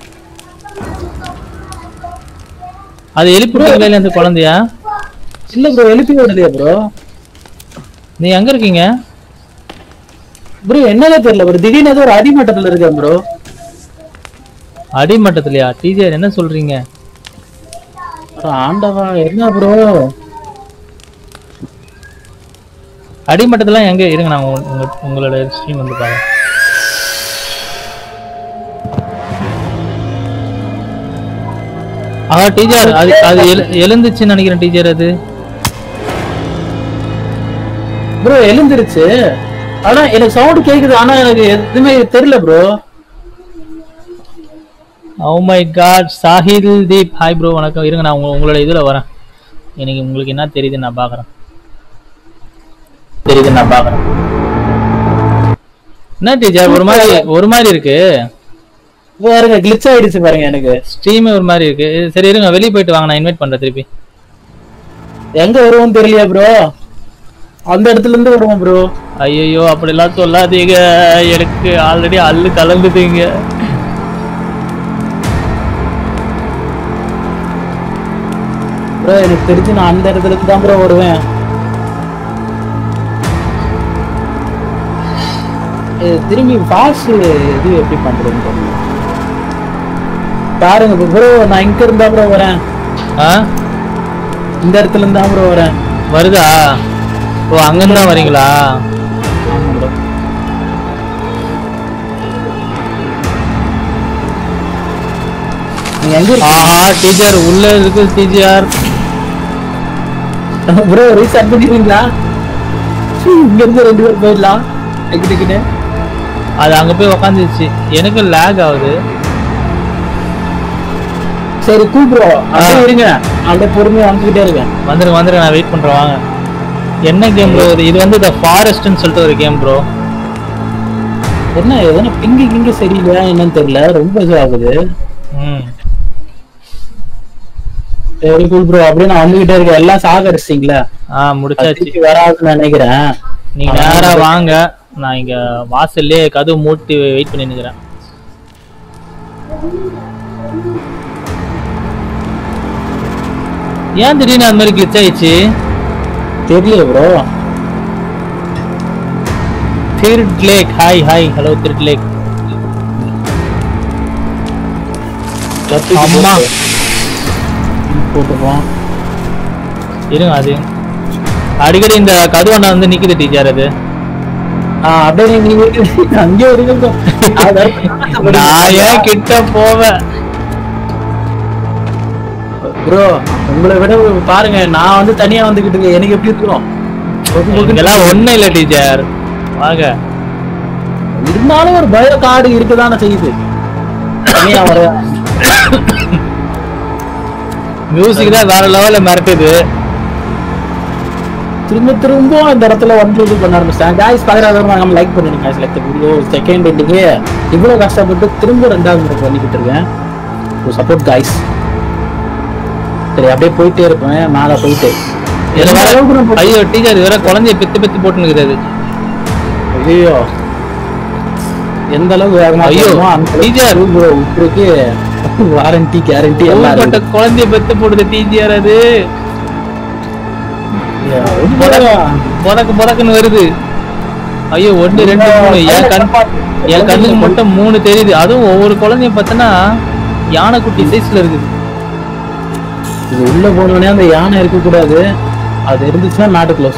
அது எழுப்பிடுவீங்களா இல்ல அந்த குழந்தையா இல்ல ப்ரோ எழுப்பி விடலையா ப்ரோ நீ எங்க இருக்கீங்க ப்ரோ என்னன்னே தெரியல ப்ரோ திடீர்னு ஏதோ ஒரு அடிமட்டத்துல இருக்கேன் ப்ரோ அடிமட்டத்திலயா டீச்சர் என்ன சொல்றீங்க ஆண்டவா என்ன ப்ரோ அடிமட்டத்துல எங்க இருங்க நான் உங்க- உங்க உங்களோட ஸ்ட்ரீம் வந்து பாருங்க ஆ டீச்சர் அது அது எழு- எழுந்துச்சுன்னு நினைக்கிறேன் டீச்சர் அது ப்ரோ எழுந்திருச்சு ஆனா எனக்கு சவுண்ட் கேக்குது ஆனா எனக்கு எதுவுமே தெரியல bro oh my god Sahil Deep hi bro வணக்கம் இருங்க நான் உங்க- உங்களோட இதுல வரேன் எனக்கு உங்களுக்கு என்ன தெரியுது நான் பாக்குறேன் தெரியுது நான் பாக்குறேன் என்ன டீச்சர் ஒரு மாதிரி ஒரு மாதிரி இருக்கு பாருங்க கிளிச் ஆயிடுச்சு பாருங்க எனக்கு ஸ்ட்ரீமே ஒரு மாதிரி இருக்கு சரி இருங்க வெளியே போயிட்டு வாங்க நான் இன்வைட் பண்றேன் திருப்பி எங்க வருவோம் தெரியலையா ப்ரோ அந்த இடத்துல இருந்து வருவோம் ப்ரோ ஐயோ அப்படிலாம் சொல்லாதீங்க எனக்கு ஆல்ரெடி அல்லு கலந்துதுங்க ப்ரோ எனக்கு தெரிஞ்சு நான் அந்த இடத்துல இருந்து தான் ப்ரோ வருவேன் இது திரும்பி பாஸ் இது எப்படி பண்றதுன்னு தெரியல பாருங்க ப்ரோ நான் இங்க இருந்தா ப்ரோ வரேன் ஆ இந்த இடத்துல இருந்து தான் ப்ரோ வரேன் வருதா ஓ அங்கிருந்து தான் வரீங்களா ஆமா ப்ரோ நீங்க எங்க இருக்கீங்க ஆஹா டீச்சர் உள்ள இருக்கு டீச்சர் ப்ரோ ரீசார்ட் பண்ணிடுறீங்களா இங்க இருந்து ரெண்டு பேர் போயிடலாம் டிக்கெட் டிக்கெட்டு அது அங்க போய் உக்காந்துருச்சு எனக்கு லேக் ஆகுது சரி கூ ப்ரோ அப்படியே இருங்க அப்படியே பொறுமையா வந்துகிட்டே இருக்கேன் வந்துருங்க வந்துருங்க நான் வெயிட் பண்றேன் வாங்க என்ன கேம் ப்ரோ இது இது வந்து த ஃபாரஸ்ட்னு சொல்லிட்டு ஒரு கேம் ப்ரோ என்ன எதனா பிங்கு கிங்கு சரியில்லையா என்னன்னு தெரியல ரொம்ப இது ஆகுது ம் சரி கூல் ப்ரோ அப்படியே நான் வந்துகிட்டே இருக்கேன் எல்லாம் சாகடிச்சிட்டீங்களா ஆ முடிச்சாச்சு திருப்பி வராதுன்னு நினைக்கிறேன் நீங்க நேரா வாங்க நான் இங்க வாசல்லே கதவு மூட்டி வெயிட் பண்ணி நிக்கிறேன் ஏன் திடீர்னு அந்த மாதிரி கிளிச் ஆயிடுச்சு தெரியல ப்ரோ திருட் லேக் ஹாய் ஹாய் ஹலோ திருட் லேக் அம்மா. போட்டுப்போம் இருங்க அது அடிக்கடி இந்த கதுவண்ணா வந்து நிக்குது டீச்சர் அது ஆ அப்படியே நீங்க இருக்கீங்க. அங்கேயே இருங்க bro. அது நான் ஏன் கிட்ட போவேன் ப்ரோ உங்களை விட பாருங்க நான் வந்து தனியா வந்துகிட்டு இருக்கேன் எனக்கு எப்படி இருக்கும் பொக்கு பொக்குன்னு இதெல்லாம் ஒண்ணும் இல்ல டீச்சர் வாங்க இருந்தாலும் ஒரு பய கார்டு இருக்குதானே செய்யுது தனியா வர மியூசிக் தான் வேற லெவல்ல மிரட்டுது திரும்ப திரும்ப இந்த இடத்துல வந்து இது பண்ண ஆரம்பிச்சிட்டாங்க காய்ஸ் பாக்குறாங்க நம்ம லைக் பண்ணிடுங்க guys. like the video second எண்டுக்கு இவ்வளவு கஷ்டப்பட்டு திரும்ப ரெண்டாவது முறை பண்ணிக்கிட்டு இருக்கேன் சப்போர்ட் காய்ஸ் சரி அப்படியே போயிட்டே இருப்பேன் மேல போயிட்டு இதுல எந்த வேற அளவுக்கு நம்ம- ஐயோ டீச்சர் இது வேற குழந்தைய பித்து பித்து போட்டுனுக்குது ஐயோ எந்த அளவுக்கு வேகமா ஐயோ, போகுமோ அந்த teacher. ப்ரோ உப்புக்கு வாரண்டி கேரண்டி எல்லாம் ஊர்பட்ட இருக்கு. குழந்தைய பெத்து போடுது டீச்சர் அது புடக்கு புடக்குன்னு வருது ஐயோ ஒண்ணு ரெண்டு மூணு என் கண் என் கண்ணுக்கு மட்டும் மூணு தெரியுது அதுவும் ஒவ்வொரு குழந்தையும் பார்த்தனா யானைக்குட்டி சைஸ்ல இருக்குது இது உள்ள போனோடனே அந்த யானை இருக்க கூடாது அது இருந்துச்சுன்னா நாட்டு க்ளோஸ்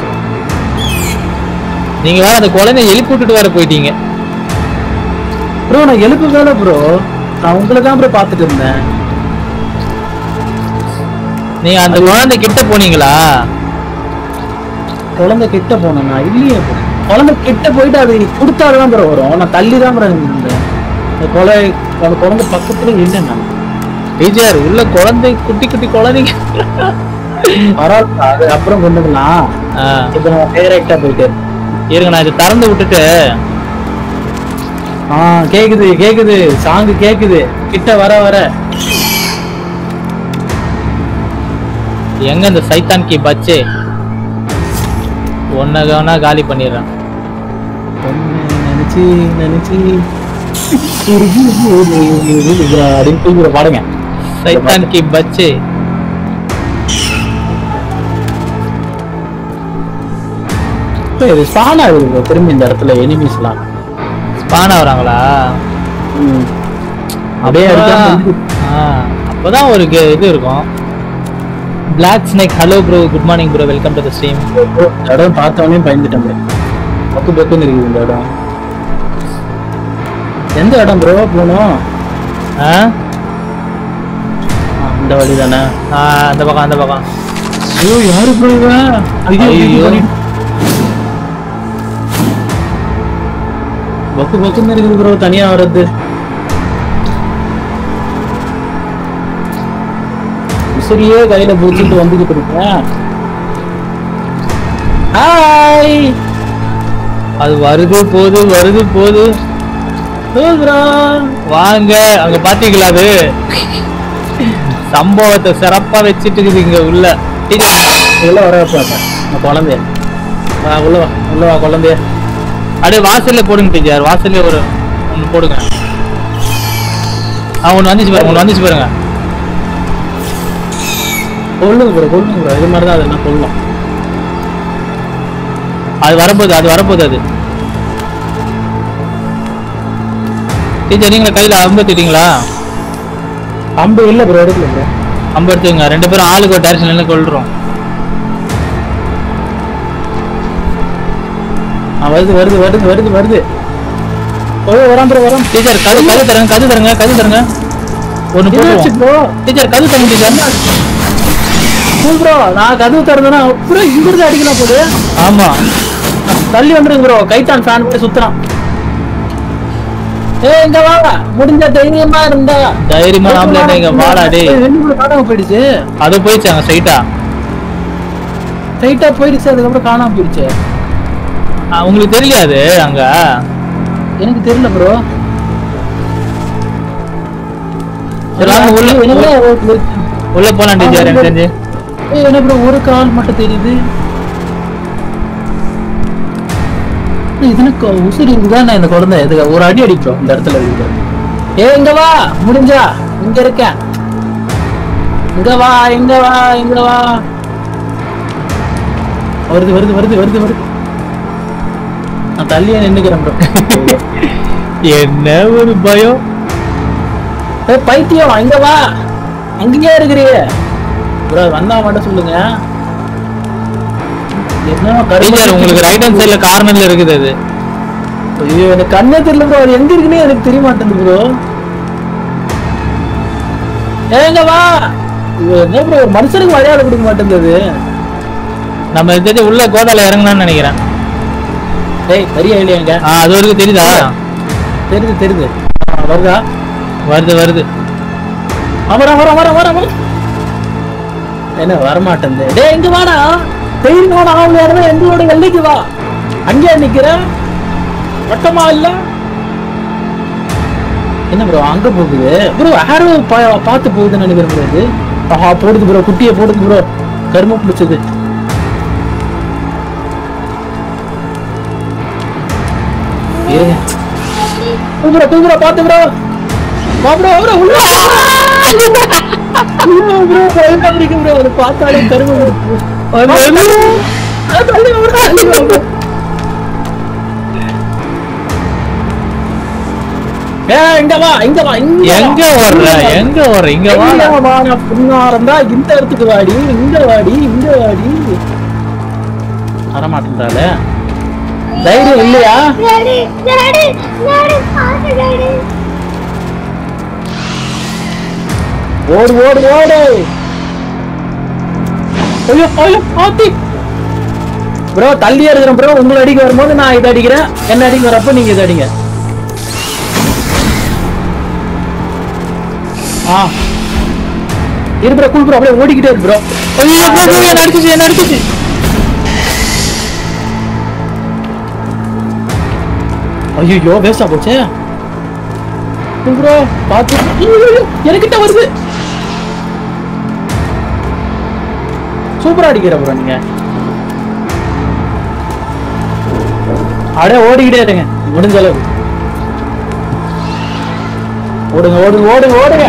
நீங்க வேற அந்த குழந்தைய எழுப்பி விட்டுட்டு வேற போயிட்டீங்க ப்ரோ நான் எழுப்பு வேலை ப்ரோ நான் உங்களை தான் ப்ரோ பார்த்துட்டு இருந்தேன் நீங்க அந்த குழந்தை கிட்ட போனீங்களா குழந்தை கிட்ட போனேன் நான் இல்லையே bro. குழந்தை கிட்ட போயிட்டு அது கொடுத்தாதான் ப்ரோ வரும் நான் தள்ளி தான் ப்ரோ இருந்தேன் அந்த குழந்தை அந்த குழந்தை பக்கத்துல இல்லை நான் டீச்சர் உள்ள குழந்தை குட்டி குட்டி குழந்தைங்க பரவாயில்ல அது அப்புறம் கொண்டுக்கலாம் ஆ, இப்போ நான் டைரக்டா போயிட்டு இருங்க நான் இதை திறந்து விட்டுட்டு ஆ கேக்குது கேக்குது சாங் கேக்குது கிட்ட வர வர எங்க இந்த சைத்தான் கி பச்சே ஒன்ன கவனா காலி பண்ணிடுறேன் பொண்ணு நினைச்சு நினைச்சு அப்படின்னு தூங்குற பாடுங்க சைத்தான் கி பச்சே இப்ப இது ஸ்பான் ஆகுது bro, திரும்பி இந்த இடத்துல எனிமீஸ்லாம் ஸ்பான் ஆகுறாங்களா அப்படியே அப்பதான் அடிக்காம ஆ, அப்பதான் ஒரு கே- இது இருக்கும் black snake hello bro good morning bro welcome to the stream bro, இந்த இடம் பார்த்தவொடனே பயந்துட்டேன் bro. பக்கு பக்குன்னு இருக்குது இந்த இடம் எந்த இடம் ப்ரோ போகணும் ஆ ஆ, இந்த வழி தானே ஆ, அந்த பக்கம் அந்த பக்கம் ஐயோ யாரு ப்ரோ இவன் ஐயோ ஐயோ. இது பண்ணிட்டு- பக்கு பக்குன்னு இருக்குது ப்ரோ தனியா வர்றது விசிறியே கையில பிடிச்சிட்டு வந்துகிட்டு இருக்கேன் ஹாய் அது வருது போகுது வருது போகுது ப்ரோ வாங்க அங்க பாத்தீங்களா அது சம்பவத்தை சிறப்பா வச்சிட்டு இருக்குது இங்க உள்ள உள்ள வர வைப்பாங்க நான் குழந்தைய வா உள்ள வா உள்ள வா குழந்தைய அப்படியே வாசல்ல போடுங்க டீச்சர் வாசல்ல ஒரு ஒண்ணு போடுங்க ஆ ஒண்ணு வந்துச்சு பாருங்க ஒண்ணு வந்துச்சு பாருங்க கொள்ளுங்க ப்ரோ கொள்ளுங்க ப்ரோ இது மாதிரி தான் அதெல்லாம் கொள்ளும் அது வரப்போகுது அது வரப்போகுது அது டீச்சர் நீங்களே கையில அம்பு எடுத்துட்டீங்களா அம்பு இல்ல ப்ரோ எடுக்கல ப்ரோ அம்பு எடுத்துங்க ரெண்டு பேரும் ஆளுக்கு ஒரு டைரக்ஷன்ல கொள்றோம் ஆ வருது வருது வருது வருது வருது ஓ வரான் ப்ரோ வரான் டீச்சர் கது கது தரங்க கது தரங்க கது தரங்க ஒண்ணு என்னாச்சு போடுவோம் ப்ரோ டீச்சர் கது தரங்க டீச்சர் கூல் ப்ரோ நான் கதவு திறந்தேன்னா ப்ரோ இங்கிருந்து அடிக்கலாம் போது ஆமா தள்ளி வந்துருங்க ப்ரோ கைத்தான் ஃபேன் போட்டு சுத்துறான் ஏய் இங்க வா முடிஞ்ச தைரியமா இருந்தா தைரியமா நாமளே இங்க வாடா டேய் ஏய், ரெண்டு பேரும் காணாம போயிடுச்சு அது போயிடுச்சு அங்க ஸ்ட்ரைட்டா ஸ்ட்ரைட்டா போயிடுச்சு அதுக்கப்புறம் காணாம போயிடுச்சு உங்களுக்கு தெரியாது அங்க எனக்கு தெரியல ப்ரோ சரி, வாங்க உள்ள உள்ள- உள்ள போலாம் டீச்சர் எனக்கு தெரிஞ்சு ஏய் என்ன ப்ரோ ஒரு கால் மட்டும் தெரியுது ஏய், இதுக்கு உசுரி இருக்குதான் இந்த குழந்தை இதுக்கு ஒரு அடி அடிப்போம் இந்த இடத்துல இருக்கு ஏ இங்க வா முடிஞ்சா இங்க இருக்கேன் இங்க வா இங்க வா இங்க வா வருது வருது வருது வருது வருது நான் தள்ளியே நின்னுக்கிறேன் ப்ரோ என்ன ஒரு பயம் ஏய் பைத்தியம் இங்க வா அங்கேயே இருக்கிறியே ப்ரோ வந்தா மட்டும் சொல்லுங்க என்ன டீச்சர் உங்களுக்கு ரைட் ஹேண்ட் சைடுல கார்னர்ல இருக்குது அது ஐயோ எனக்கு கண்ணே தெரியல ப்ரோ அது எங்க இருக்குன்னே எனக்கு தெரிய மாட்டேங்குது ப்ரோ ஏங்க வா ஐயோ, என்ன ப்ரோ ஒரு மனுஷனுக்கு மரியாதை கொடுக்க மாட்டேங்குது நம்ம இது தெரிஞ்சு உள்ள கோதால இறங்கலாம்னு நினைக்கிறேன் டேய் சரியா இல்லையாங்க ஆ அது வரைக்கும் தெரியுதா தெரியுது தெரியுது ஆ, வருதா வருது வருது வர வர வர வர வர என்ன வர மாட்டேங்குது டேய் இங்க வாடா தைரியமான ஆள் யாருமே எங்களோட எல்லைக்கு வா அங்கேயே நிக்கிற வட்டமா இல்ல என்ன ப்ரோ அங்க போகுது ப்ரோ ஆரோ பார்த்து போகுதுன்னு நினைக்கிறேன் ப்ரோ இது ஆஹா போடுது ப்ரோ குட்டியை போடுது ப்ரோ கரும பிடிச்சது இருங்க ப்ரோ ப்ரோ பார்த்து ப்ரோ வா ப்ரோ ப்ரோ உள்ள ப்ரோ பயமா இருக்கு ப்ரோ அது பார்த்தாலே கரும இருக்கு தள்ளி வா bro, தள்ளி வா bro. ஏய், இங்க வா இங்க வா இங்க வா. எங்க ஓடுற எங்க ஓடுற இங்க வா எங்க வா நான் புண்ணாரந்தா இந்த இடத்துக்கு வாடி இங்க வாடி இங்க வாடி வரமாட்டேன்றால தைரியம் இல்லையா டாடி டாடி டாடி பாத்து டாடி ஓடு ஓடு ஓடு ஐயோ ஐயோ ஆத்தி ப்ரோ தள்ளியே இருக்கிறேன் ப்ரோ உங்களை அடிக்க வரும்போது நான் இதை அடிக்கிறேன் என்ன அடிக்க வரப்போ நீங்க இதை அடிங்க ஆ இரு ப்ரோ கூல் ப்ரோ அப்படியே ஓடிக்கிட்டே இரு ப்ரோ ஐயோ bro, bro, என்ன அடிச்சிச்சு என்ன அடிச்சிச்சு ஐயோ வேஸ்டா போச்சே ப்ரோ பார்த்து ஐயோ, ஐயோ, எனக்கிட்ட வருது சூப்பரா அடிக்கிற ப்ரோ நீங்க அட ஓடிக்கிட்டே இருங்க முடிஞ்ச அளவு ஓடுங்க ஓடுங்க ஓடுங்க ஓடுங்க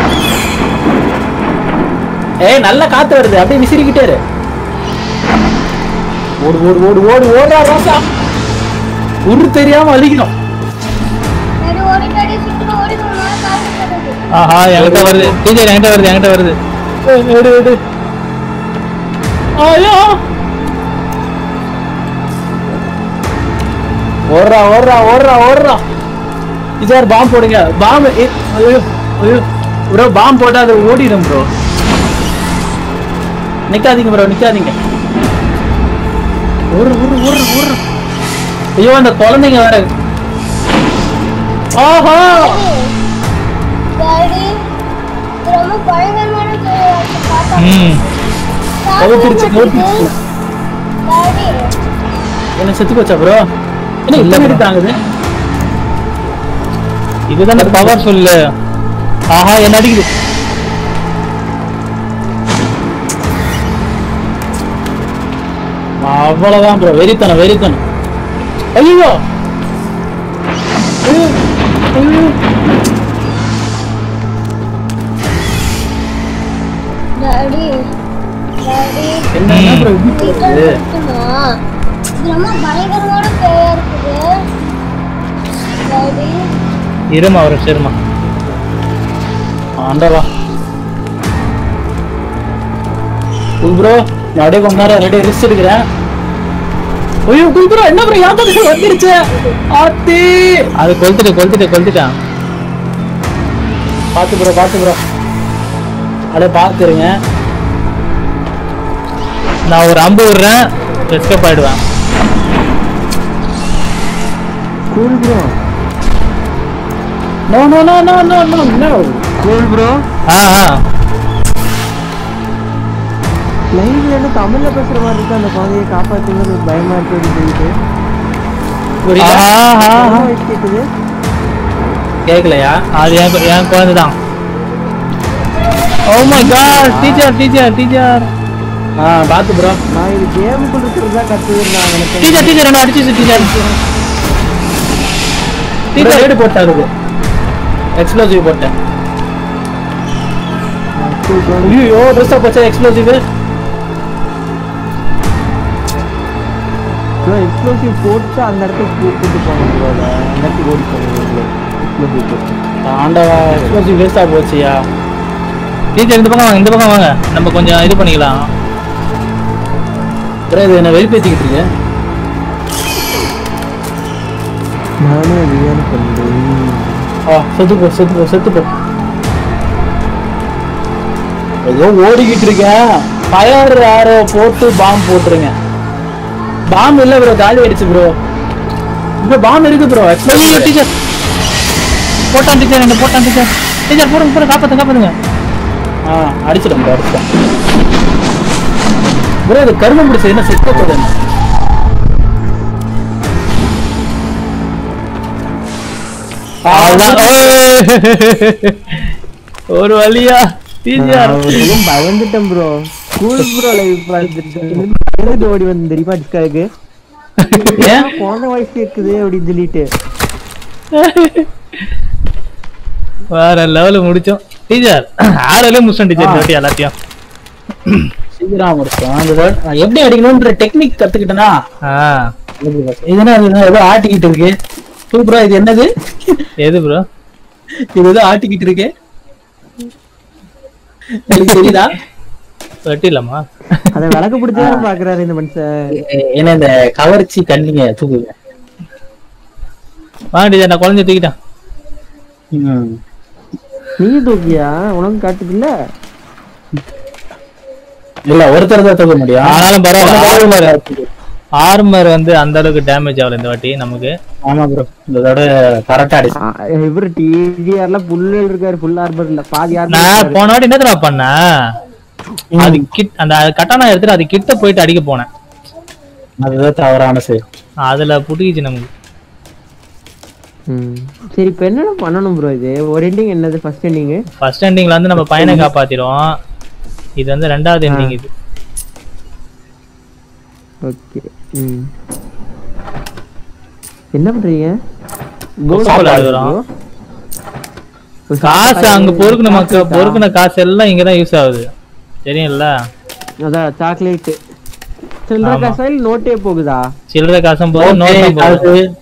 ஏய் நல்ல காத்து வருது அப்படியே விசிறிக்கிட்டே இரு ஓடு ஓடு ஓடு ஓடு ஓடுறா ரோசா உரு தெரியாம அழிக்கணும் டாடி ஓடி டாடி சீக்கிரம் ஓடி போனா காசு தருது ஆஹா என்கிட்ட வருது டீச்சர் என்கிட்ட வருது என்கிட்ட வருது ஏய், எடு எடு ஐயோ ஓடுறா ஓடுறா ஓடுறா ஓடுறா சார் பாம் போடுங்க பாம் ஐயோ ஐயோ ப்ரோ பாம் போட்டா அது ஓடிடும் ப்ரோ நிக்காதீங்க ப்ரோ நிக்காதீங்க ஓடுற ஓடுற ஓடுற ஓடுற ஐயோ அந்த குழந்தைங்க வேற ஆஹா டாடி இது ரொம்ப பயங்கரமான பேய் பார்த்தா ம் கவுத்திருச்சு, கவுத்திருச்சு. டாடி என்ன செத்து போச்சா ப்ரோ என்ன இல்ல இல்ல bro. தாங்குது இதுதானே பவர் சொல்லு ஆஹா என்ன அடிக்குது அவ்வளவுதான் ப்ரோ வெறித்தனம் வெறித்தனம் ஐயோ ஐயோ, ஐயோ. டாடி டாடி என்ன என்ன ப்ரோ இப்படி இதெல்லாம் போகுது? இருக்குமா? இது ரொம்ப பயங்கரமான பேயா இருக்குது டாடி இருமா ஒரு நிமிஷம் இருமா ஆண்டவா குல் ப்ரோ நான் அப்படியே கொஞ்ச நேரம் ரெடி ரெஸ்ட் எடுக்கிறேன் ஐயோ குல் ப்ரோ என்ன ப்ரோ யாத்திரை வந்துருச்சு ஆத்தி அது கொளுத்துட்டு கொளுத்துட்டு கொளுத்துட்டான் பாத்து ப்ரோ பாத்து ப்ரோ அப்படியே பாத்துருங்க நான் ஒரு அம்பு விடுறேன் எஸ்கேப் ஆயிடுவேன் cool bro no no no no no no no cool bro ஆ ஆ லைவ்ல என்ன தமிழ்ல பேசுற மாதிரி இருக்கு அந்த குழந்தையை காப்பாத்துங்கிறது பயமா இருக்கு அப்படின்னு சொல்லிட்டு புரியுதா ஆஹா என்ன voice கேக்குது கேக்கலையா அது என் கு- என் குழந்தை தான் oh my god teacher teacher teacher ஆ பாத்து ப்ரோ நான் இது கேமுக்குள்ள இருக்கிறது தான் கத்துதுன்னு நான் நினைச்சேன் டீச்சர் டீச்சர் என்ன அடிச்சு டீச்சர் டீச்சர் ரேடு போட்டாரு எக்ஸ்ப்ளோசிவ் போட்டேன் Cool bro. ஐயோ ட்ரெஸ்ஸா போச்சா எக்ஸ்ப்ளோசிவ் ப்ரோ எக்ஸ்ப்ளோசிவ் போட்டு அந்த இடத்துக்கு கூ- கூட்டு போகணும் ப்ரோ அந்த இடத்துக்கு ஓடி போகணும் எக்ஸ்ப்ளோசிவ் போட்டு ஆண்டவா எக்ஸ்ப்ளோசிவ் வேஸ்டா போச்சியா டீச்சர் இந்த பக்கம் வாங்க இந்த பக்கம் வாங்க நம்ம கொஞ்சம் இது பண்ணிக்கலாம் ப்ரோ இது என்ன வெளிப்பேத்திக்கிட்டு இருக்கு நானே ரியான் பண்ணுறேன் ஆ செத்து போ செத்து போ செத்து போ ஏதோ ஓடிக்கிட்டு இருக்கேன் ஃபயர் யாரோ போட்டு பாம் போட்டுருங்க பாம் இல்ல ப்ரோ காலி ஆயிடுச்சு ப்ரோ ப்ரோ பாம் இருக்கு ப்ரோ ஐயோ எக்ஸ்ப்ளோசிவ் டீச்சர் போட்டான் டீச்சர் என்ன போட்டான் டீச்சர் டீச்சர் போடுங்க போடுங்க காப்பாத்து காப்பாத்துங்க ஆ அடிச்சிடும் ப்ரோ அடிச்சிடும் ப்ரோ இது கருமம் பிடிச்சது என்ன செத்த போகுது என்ன? அவ்வளவுதான். ஓய். ஒரு வழியா டீச்சர் நான் பயந்துட்டேன் ப்ரோ கூல் ப்ரோ லைவ் பார்த்துட்டு பயந்து ஓடி வந்து தெரியுமா டிஸ்காக்கு ஏன் குழந்தை வாய்ஸ் கேக்குது அப்படின்னு சொல்லிட்டு வேற லெவலு முடிச்சோம் டீச்சர் ஆறுல முடிச்சோம் டீச்சர் இந்த வாட்டி எல்லாத்தையும் சீக்கிரம் முடிச்சோம் அந்த தடவை எப்படி அடிக்கணும்ன்ற டெக்னிக் கத்துக்கிட்டேனா ஆ இது என்ன இது என்ன ஏதோ ஆட்டிக்கிட்டு இருக்கு சூப்பரா இது என்னது எது ப்ரோ இது ஏதோ ஆட்டிக்கிட்டு இருக்கு எனக்கு தெரியுதா வெட்டிடலாமா அதை விளக்கு பிடிச்சதான் பாக்குறாரு இந்த மனுஷன் எ- என்ன இந்த கவர்ச்சி கண்ணிங்க தூக்குங்க வாங்க டீச்சர் நான் குழந்தைய தூக்கிட்டேன் ம். நீ தூக்கியா உனக்கு காட்டுது இல்ல இல்ல ஒருத்தர் தான் தூக்க முடியும் ஆனாலும் பரவாயில்ல ஆர்மர் ஆமா ஆர்மர் வந்து அந்த அளவுக்கு டேமேஜ் ஆகல இந்த வாட்டி நமக்கு ப்ரோ இந்த தடவை கரெக்டா அடிச்சு ஆ, இவரு டிஜிஆர்ல புல் இருக்காரு ஃபுல் ஆர்பர் இல்ல பாதி நான் ஆர்பர் போன வாட்டி என்ன தெரியுமா பண்ணேன் அது கிட் அந்த கட்டானா எடுத்துட்டு அது கிட்ட போயிட்டு அடிக்க போனேன் அதுதான் தவறான செயல் அதுல புட்டிக்கிச்சு நமக்கு சரி இப்ப என்னென்ன பண்ணணும் ப்ரோ இது ஒரு எண்டிங் என்னது ஃபர்ஸ்ட் எண்டிங் ஃபர்ஸ்ட் எண்டிங்ல வந்து நம்ம பையனை காப்பாத்திரும் இது வந்து ரெண்டாவது எண்டிங் இது ஓகே ம் என்ன பண்றீங்க சாப்பாடு அழுகுறோம். ஒரு காசு சாப்பாடு அங்க பொறுக்குன chocolate மக்கள் ஆ? பொறுக்குன காசு எல்லாம் இங்கதான் யூஸ் ஆகுது தெரியும்ல அதான் சாக்லேட் சில்லற ஆமா. காசா இல்ல நோட்டே போகுதா சில்லறை காசும் போதும் நோட்டும் போதும் அது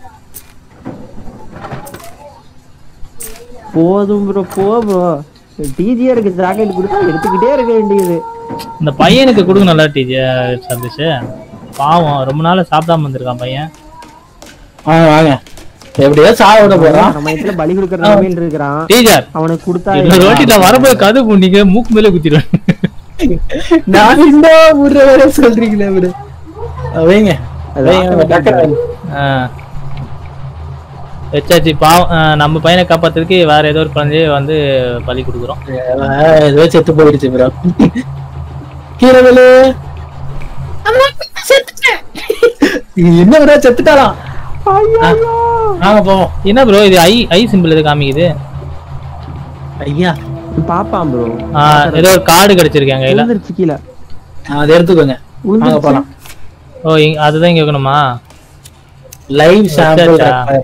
போதும் ப்ரோ போ ப்ரோ டிஜிஆருக்கு சாக்லேட் கொடுத்தா எடுத்துக்கிட்டே இருக்க வேண்டியது இந்த பையனுக்கு கொடுக்கணும்ல டீச்சர் சதீஷ் பாவம் ரொம்ப நாளா சாப்பிடாம வந்திருக்கான் பையன் வாங்க வாங்க எப்படியோ சாக விட போறான் நம்ம இடத்துல பலி கொடுக்கற நிலைமையில இருக்கிறான் டீச்சர் அவனுக்கு கொடுத்தா இன்னொரு வாட்டி நான் வரப்போது கதை புண்ணிங்க மூக்கு மேலே குத்திடுவேன் நான் இந்த முறை வரை சொல்றீங்களே விடு வைங்க வைங்க, டக்குனு வைங்க. ஆ. வச்சாச்சு பாவம் அஹ், நம்ம பையனை காப்பாத்துறதுக்கு வேற ஏதோ ஒரு குழந்தைய வந்து பலி கொடுக்குறோம் அஹ் ஏதோ செத்து போயிடுச்சு ப்ரோ கீழே விழு அம்மா, செத்துட்டேன். என்ன ப்ரோ செத்துட்டாலாம் வாங்க போவோம் என்ன ப்ரோ இது ஐ ஐ சிம்பிள் எது காமிக்குது ஐயா பாப்பான் ப்ரோ ஆஹ், ஏதோ ஒரு கார்டு கிடைச்சிருக்காங்க கையில விழுந்துருச்சு கீழே அதை எடுத்துக்கோங்க வாங்க விழுந்துருச்சு போலாம் ஓ இங்க- அதுதான் இங்க வைக்கணுமா லைவ் சாம்பிள் வச்சாச்சா?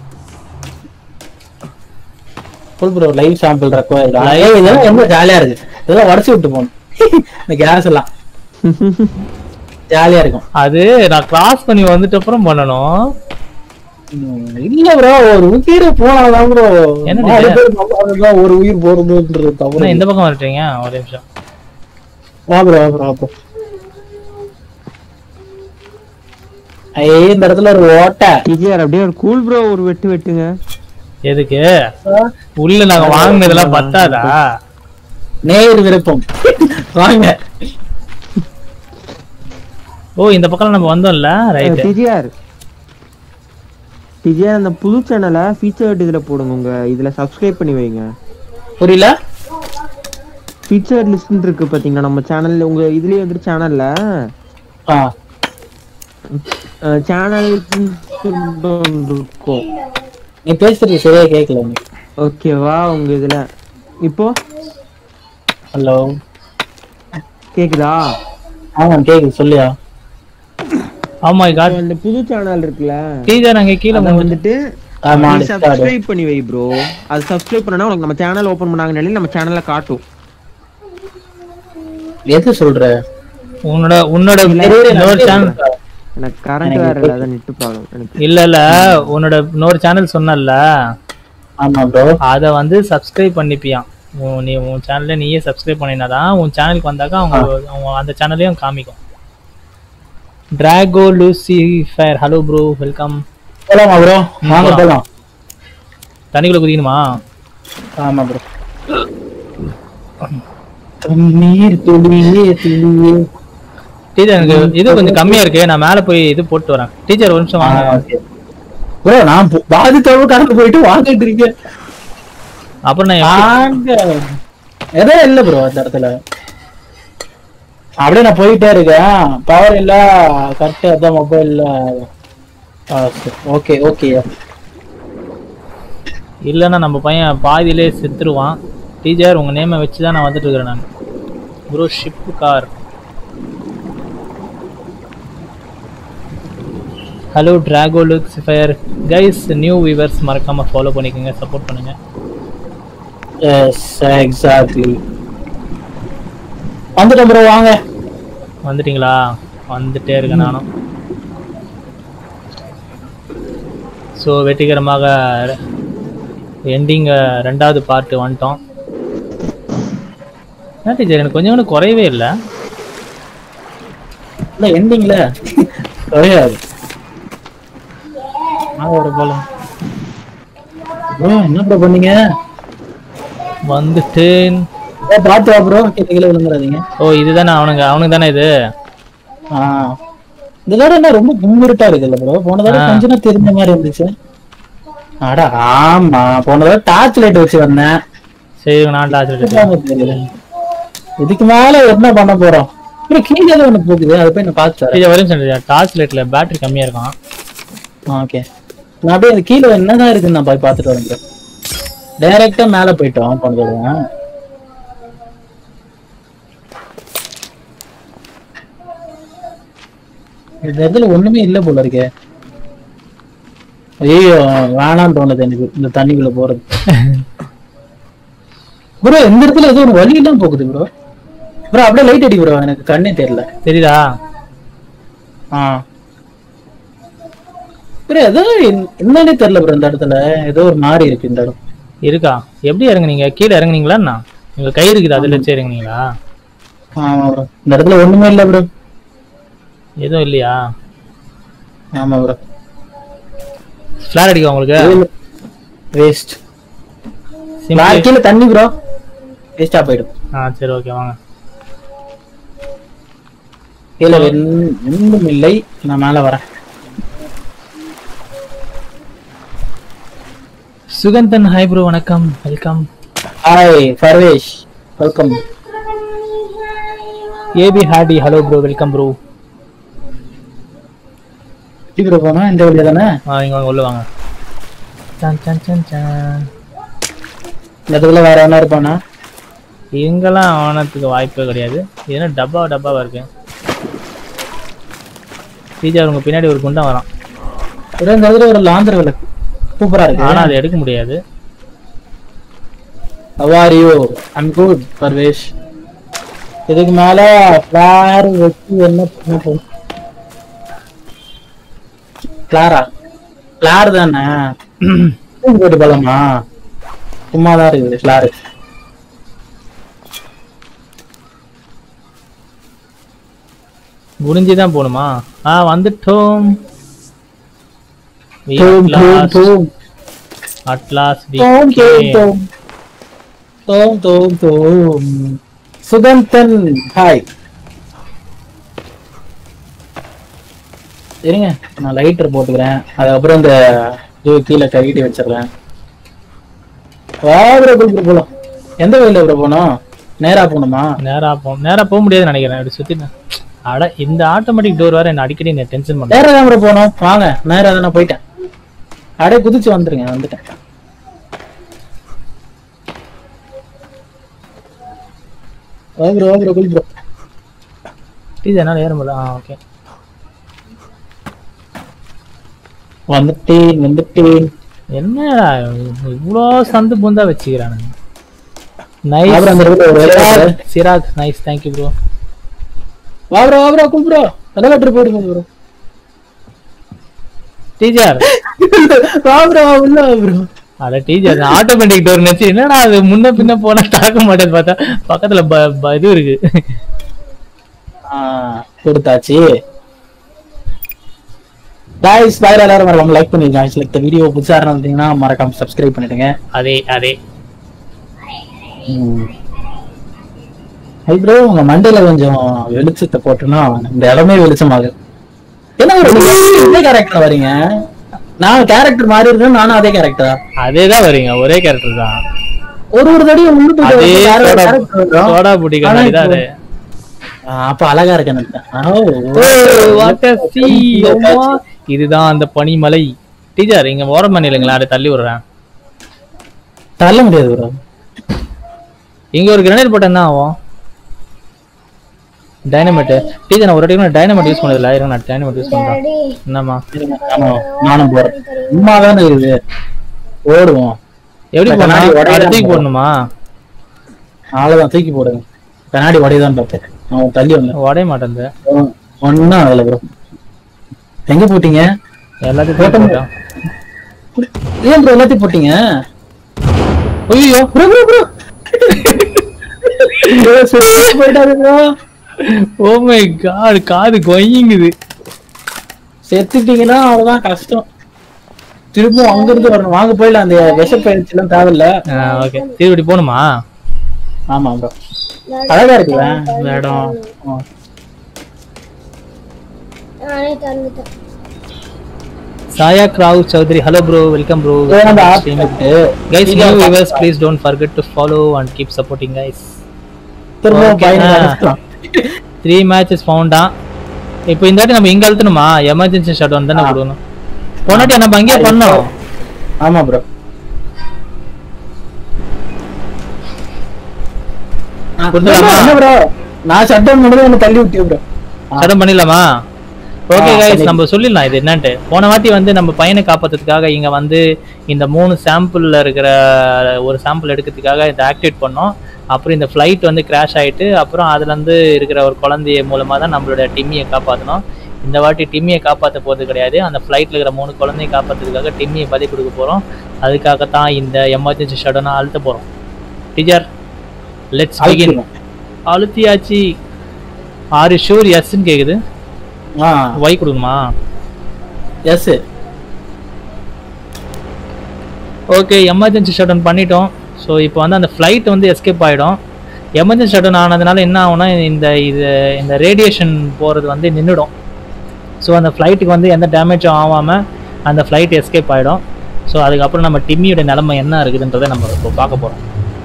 Full bro live sample required Live இதெல்லாம் ரொம்ப ஜாலியா இருக்கு இதெல்லாம் உடச்சு விட்டு போகணும் இந்த கேஸ் எல்லாம் ஜாலியா இருக்கும் அது நான் கிராஸ் பண்ணி வந்துட்ட அப்புறம் பண்ணணும் ம், இல்ல ப்ரோ ஒரு உயிர் போனாதான் ப்ரோ என்ன நாலு இது? பேர் நம்பாததான் ஒரு உயிர் போறதுன்றது என்ன தவறு இந்த பக்கம் வரட்டீங்க ஒரு நிமிஷம் வா ப்ரோ வா ப்ரோ வா ப்ரோ ஐயே இந்த இடத்துல ஒரு ஓட்டை டிஜிஆர் அப்படியே ஒரு கூல் ப்ரோ ஒரு வெட்டு வெட்டுங்க எதுக்கு உள்ள நாங்க வாங்குனதெல்லாம் பத்தாதா நேர் விருப்பம் வாங்க ஓ இந்த பக்கம் நம்ம வந்தோம்ல ரைட் டிஜிஆர் டிஜிஆர் அந்த புது சேனலை ஃபீச்சர்ட் இதுல போடுங்க உங்க இதுல சப்ஸ்கிரைப் பண்ணி வைங்க புரியல ஃபீச்சர்ட் லிஸ்ட் இருக்கு பாத்தீங்கன்னா நம்ம சேனல்ல உங்க இதுலயே வந்து சேனல்ல ஆ சேனல் இருக்கும் நீ பேசுறது சரியா கேட்கல எனக்கு ஓகேவா உங்க இதுல இப்போ ஹலோ கேக்குதா ஆமா கேக்குது சொல்லியா ஆமா காட் இந்த புது சேனல் இருக்குல்ல டீச்சர் நாங்க கீழே அத வந்து வந்துட்டு ஆமா சப்ஸ்கிரைப் பண்ணி வை ப்ரோ அது சப்ஸ்கிரைப் பண்ணனா உனக்கு நம்ம சேனல் ஓபன் பண்ணாங்கனாலே நம்ம சேனல்ல காட்டும் எது சொல்ற உன்னோட உன்னோட இன்னொரு சேனல் எனக்கு கரண்ட் வேற இல்ல அதான் நெட் ப்ராப்ளம் எனக்கு இல்ல இல்ல உன்னோட இன்னொரு சேனல் சொன்னல ஆமா ப்ரோ அத வந்து சப்ஸ்கிரைப் பண்ணிப்பியான் உன் நீ உன் சேனல்ல நீயே சப்ஸ்கிரைப் பண்ணினாதான் உன் சேனலுக்கு வந்தாக்கா அவங்க அவங்க அந்த சேனலையும் காமிக்கும் Draco Lucifer hello bro welcome போலாமா ப்ரோ வாங்க போலாம். போலாம் தண்ணிக்குள்ள குதிக்கணுமா ஆமா ப்ரோ தண்ணீர் துளியே துளியே டீச்சர் எனக்கு இது கொஞ்சம் கம்மியா இருக்கு நான் மேல போய் இது போட்டு வரேன் டீச்சர் ஒரு நிமிஷம் வாங்க ப்ரோ நான் போ- பாதித்தவங்க கடந்து போயிட்டு வாங்கிட்டு இருக்கேன் அப்புறம் நான் எப்படி- வாங்க எதோ இல்ல ப்ரோ அந்த இடத்துல அப்படியே நான் போயிட்டே இருக்கேன் பவர் இல்ல கரெக்டா அதான் மொபைல்ல ஓகே ஓகே இல்லைன்னா நம்ம பையன் பாதியிலே செத்துருவான் டீச்சர் உங்க நேமை வச்சு தான் நான் வந்துட்டு இருக்கிறேன் நான் bro ship car hello Draco Lucifer guys new viewers மறக்காம ஃபாலோ பண்ணிக்கோங்க சப்போர்ட் பண்ணுங்க எஸ் எக்ஸாக்ட்லி வந்துட்டோம் ப்ரோ வாங்க வந்துட்டீங்களா வந்துட்டே இருக்கேன் நானும் ஸோ வெற்றிகரமாக எண்டிங் ரெண்டாவது பார்ட் வந்துட்டோம் என்ன டீச்சர் எனக்கு கொஞ்சம் கூட குறையவே இல்லை இல்ல எண்டிங்ல கிடையாது வாங்க ஒரு போலாம் ப்ரோ என்ன ப்ரோ பண்ணீங்க வந்துட்டேன் ஏ, பார்த்து வா ப்ரோ கீழே கீழே விழுந்துடாதீங்க ஓ இதுதானே அவனுங்க அவனுக்கு தானே இது ஆ இந்த தடவை என்ன ரொம்ப கும்பிருட்டா இருக்குல்ல ப்ரோ போன தடவை ஆ. கொஞ்ச நேரம் தெரிஞ்ச மாதிரி இருந்துச்சு அட ஆமா போன தடவை டார்ச் லைட் வச்சு வந்தேன் சரி நான் டார்ச் எடுத்து இதுதாங்க தெரியல. இதுக்கு மேல என்ன பண்ண போறோம் ப்ரோ கீழே ஏதோ ஒண்ணு போகுது அதை போய் நான் பார்த்து வரேன் இது வரும் டார்ச் லைட்ல பேட்டரி கம்மியா இருக்கும் ஓகே நான் அப்படியே அந்த கீழே என்னதான் இருக்குன்னு நான் போய் பார்த்துட்டு வரேன் ப்ரோ டைரக்டா மேல போயிட்டோம் போன தடவை இந்த இடத்துல ஒண்ணுமே இல்ல போல இருக்கே ஐயோ வேணாம் தோணுது எனக்கு இந்த தண்ணிக்குள்ள போறது ப்ரோ இந்த இடத்துல ஏதோ ஒரு வழி எல்லாம் போகுது ப்ரோ ப்ரோ அப்படியே லைட் அடி ப்ரோ எனக்கு கண்ணே தெரியல தெரியுதா ஆ ப்ரோ ஏதோ என்ன- என்னன்னே தெரியல ப்ரோ இந்த இடத்துல ஏதோ ஒரு மாறி இருக்கு இந்த இடம் இருக்கா எப்படி இறங்குனீங்க கீழே இறங்குனீங்களா என்ன உங்க கை இருக்குது அதுல வச்சு இறங்குனீங்களா ஆமா ப்ரோ இந்த இடத்துல ஒண்ணுமே இல்ல ப்ரோ எதுவும் இல்லையா ஆமா ப்ரோ ஃபிளார் அடிக்கா உங்களுக்கு வேஸ்ட் Simply- கீழே தண்ணி ப்ரோ வேஸ்டா போயிடும் ஆ சரி ஓகே வாங்க கீழே வென்- ஒண்ணும் இல்லை நான் மேல வரேன் சுகந்தன் ஹாய் ப்ரோ வணக்கம் welcome hi Parvesh welcome AB ஹாடி ஹலோ ப்ரோ வெல்கம் ப்ரோ எப்படி ப்ரோ போனா இந்த வழியா தானே இங்க வாங்க உள்ள வாங்க சன் சன் சன் சன் இந்த இடத்துல வேற என்ன இருப்பானா இங்கெல்லாம் ஆனதுக்கு வாய்ப்பே கிடையாது இது என்ன டப்பா டப்பாவா இருக்கு டீச்சர் உங்க பின்னாடி ஒரு குண்டம் வரான் ஒரே இந்த இடத்துல ஒரு லாந்தர் விளக்கு சூப்பரா இருக்கு ஆனா அதை எடுக்க முடியாது How are you? I'm good, Parvesh இதுக்கு மேல ஃபிளார் வச்சு என்ன பண்ண போகும் ஃபிளாரா ஃபிளார் தானே போயிட்டு போலாமா சும்மா தான் இருக்குது ஃபிளார் முடிஞ்சுதான் போகணுமா ஆ வந்துட்டோம் We Dhoom at Dhoom last- Dhoom at last we தோம் தோம் came. தோம் தோம் தோம் தோம் சுகந்தன் ஹாய் இருங்க நான் லைட்டர் போட்டுக்கிறேன் அதுக்கப்புறம் இந்த இது கீழே கழுவிட்டு வச்சிடுறேன் வாபுர குளிக்கிற போலாம் எந்த வழியில ப்ரோ போனோம் நேரா போகணுமா நேரா போ நேரா போக முடியாதுன்னு நினைக்கிறேன் இப்படி சுத்தி அட இந்த ஆட்டோமேட்டிக் டோர் வேற என்ன அடிக்கடி என்ன டென்ஷன் பண்ண நேரா தான் ப்ரோ போனோம் வாங்க நேரா தானே போயிட்டேன் அப்படியே குதிச்சு வந்துருங்க வந்துட்டேன் வா ப்ரோ வா ப்ரோ குளி ப்ரோ டீச்சர் என்னால ஏற முடியல ஆ ஓகே வந்துட்டேன் வந்துட்டேன் என்னடா இவ்வளோ சந்து பூந்தா வச்சுக்கிறானுங்க அப்புறம் அந்த இடத்துல ஒரு வேலை நைஸ் இருக்கு. சிராக் நைஸ் தேங்க்யூ ப்ரோ வா ப்ரோ வா ப்ரோ குளி ப்ரோ தலைவட்டர் போயிடுங்க ப்ரோ டீச்சர் வா ப்ரோ உள்ள வா ப்ரோ அட டீச்சர் ஆட்டோமேட்டிக் டோர் நினைச்சு என்னடா அது முன்ன பின்ன போனா திறக்க மாட்டேன்னு பார்த்தா பக்கத்துல ப- ப- இது இருக்கு ஆ கொடுத்தாச்சு guys பாய் எல்லாரும் மறக்காம லைக் பண்ணிருங்க guys லைக் இந்த வீடியோ புதுசா இருந்தீங்கன்னா மறக்காம சப்ஸ்கிரைப் பண்ணிடுங்க அதே அதே ஹை ப்ரோ உங்க மண்டையில கொஞ்சம் வெளிச்சத்தை போட்டோம்னா இந்த இடமே வெளிச்சமாகுது என்ன ஒரு இதே கேரக்டர் வரீங்க நான் கேரக்டர் மாறி இருக்கேன் நானும் அதே கேரக்டரா அதே தான் வரீங்க ஒரே கேரக்டர் தான் ஒரு ஒரு தடையும் முன்னு அதே போயிட்டு வேற ஒரு சோடா character வரும். சோடா புட்டி கண்ணாடி தான் அது ஆ, அப்ப அழகா இருக்கேன் நினைச்சேன். ஓ, ஓ, what a sea, அம்மா. இதுதான் அந்த பனிமலை டீச்சர் இங்க ஓரம் பண்ணிடுங்களா அதை தள்ளி விடுறேன் தள்ள முடியாது ப்ரோ இங்க ஒரு கிரனேட் போட்டா என்ன ஆகும் டைனமேட் டீச்சர் நான் ஒரு டைம் டைனமேட் யூஸ் பண்ணதில்ல இருங்க நான் டைனமேட் யூஸ் பண்றேன் டாடி என்னம்மா ஆமா நானும் போறேன் சும்மா தானே இருக்குது ஓடுவோம் எப்படி இந்த போனா கண்ணாடி உடையதான் அதை தூக்கி போகும். போடணுமா அவ்வளவுதான் தூக்கி போடுங்க கண்ணாடி உடையதான் பார்த்தேன் அவன் தள்ளி வந்தேன் உடைய மாட்டேன் ஒன்னும் ஆகல ப்ரோ எங்க போட்டீங்க எல்லாத்தையும் போட்ட போட்டு போட்டோம் ஏன் ப்ரோ எல்லாத்தையும் போட்டீங்க ஐயோ ப்ரோ ப்ரோ ப்ரோ போயிட்டாரு ப்ரோ ஓ மை காட் காது கொய்யுங்குது செத்துட்டீங்கன்னா அவ்வளவுதான் கஷ்டம் திரும்பவும் அங்க இருந்து வரணும் வாங்க போயிடலாம் அந்த விஷ பயிற்சி எல்லாம் தேவையில்ல ஓகே திருப்பி போகணுமா ஆமா ப்ரோ அழகா இருக்குல்ல இந்த இடம் ஆ. நானே திறந்துட்டேன் சாயா கிராவ் Chaudhary hello bro welcome bro இதோ நம்ம ஆப் இருக்கு. கைஸ் இது new app viewers please don't forget to follow and keep supporting guys திரும்பவும் Okay, பயணம் ஆ. நடத்தலாம். த்ரீ மேட்சஸ் ஃபவுண்டா இப்போ இந்த வாட்டி நம்ம இங்க அழுத்தணுமா எமர்ஜென்சி ஷட் டவுன் தானே ஆ. கொடுக்கணும் போனாட்டி நம்ம அங்கேயே பண்ணோம் ஆமா ப்ரோ கொடுத்துடலாமா? என்ன ப்ரோ நான் ஷட் டவுன் பண்ணது என்ன தள்ளி விட்டிய ப்ரோ ஷட் டவுன் பண்ணிடலாமா ஓகே ஆ, கைஸ் பண்ணிடலாம். நம்ம சொல்லிடலாம் இது என்னன்ட்டு போன வாட்டி வந்து நம்ம பையனை காப்பாத்துறதுக்காக இங்க வந்து இந்த மூணு சாம்பிள்ல இருக்கிற ஒரு சாம்பிள் எடுக்கிறதுக்காக இதை ஆக்டிவேட் பண்ணோம் அப்புறம் இந்த ஃப்ளைட் வந்து கிராஷ் ஆயிட்டு அப்புறம் அதுல இருந்து இருக்கிற ஒரு குழந்தைய மூலமா தான் நம்மளோட டிம்மியை காப்பாற்றணும் இந்த வாட்டி டிம்மியை காப்பாற்ற போறது கிடையாது அந்த ஃப்ளைட்ல இருக்கிற மூணு குழந்தைய காப்பாத்துறதுக்காக டிம்மியை பதி கொடுக்க போறோம் அதுக்காகத்தான் இந்த எமர்ஜென்சி ஷடனை அழுத்த போறோம் டீச்சர் லெட்ஸ் பிகின் அழுத்தியாச்சு ஆறு ஷூர் எஸ்ன்னு கேக்குது ஆ ஒய் கொடுக்கணுமா yes okay emergency shut down பண்ணிட்டோம் ஸோ இப்போ வந்து அந்த ஃப்ளைட் வந்து எஸ்கேப் ஆகிடும் எமர்ஜென்சி ஷட் டவுன் ஆனதுனால என்ன ஆகும்னா இந்த இது இந்த ரேடியேஷன் போகிறது வந்து நின்றுடும் ஸோ அந்த ஃப்ளைட்டுக்கு வந்து எந்த டேமேஜும் ஆகாமல் அந்த ஃப்ளைட் எஸ்கேப் ஆகிடும் ஸோ அதுக்கப்புறம் நம்ம டிம்மியோட நிலைமை என்ன இருக்குதுன்றதை நம்ம இப்போ பார்க்க போறோம்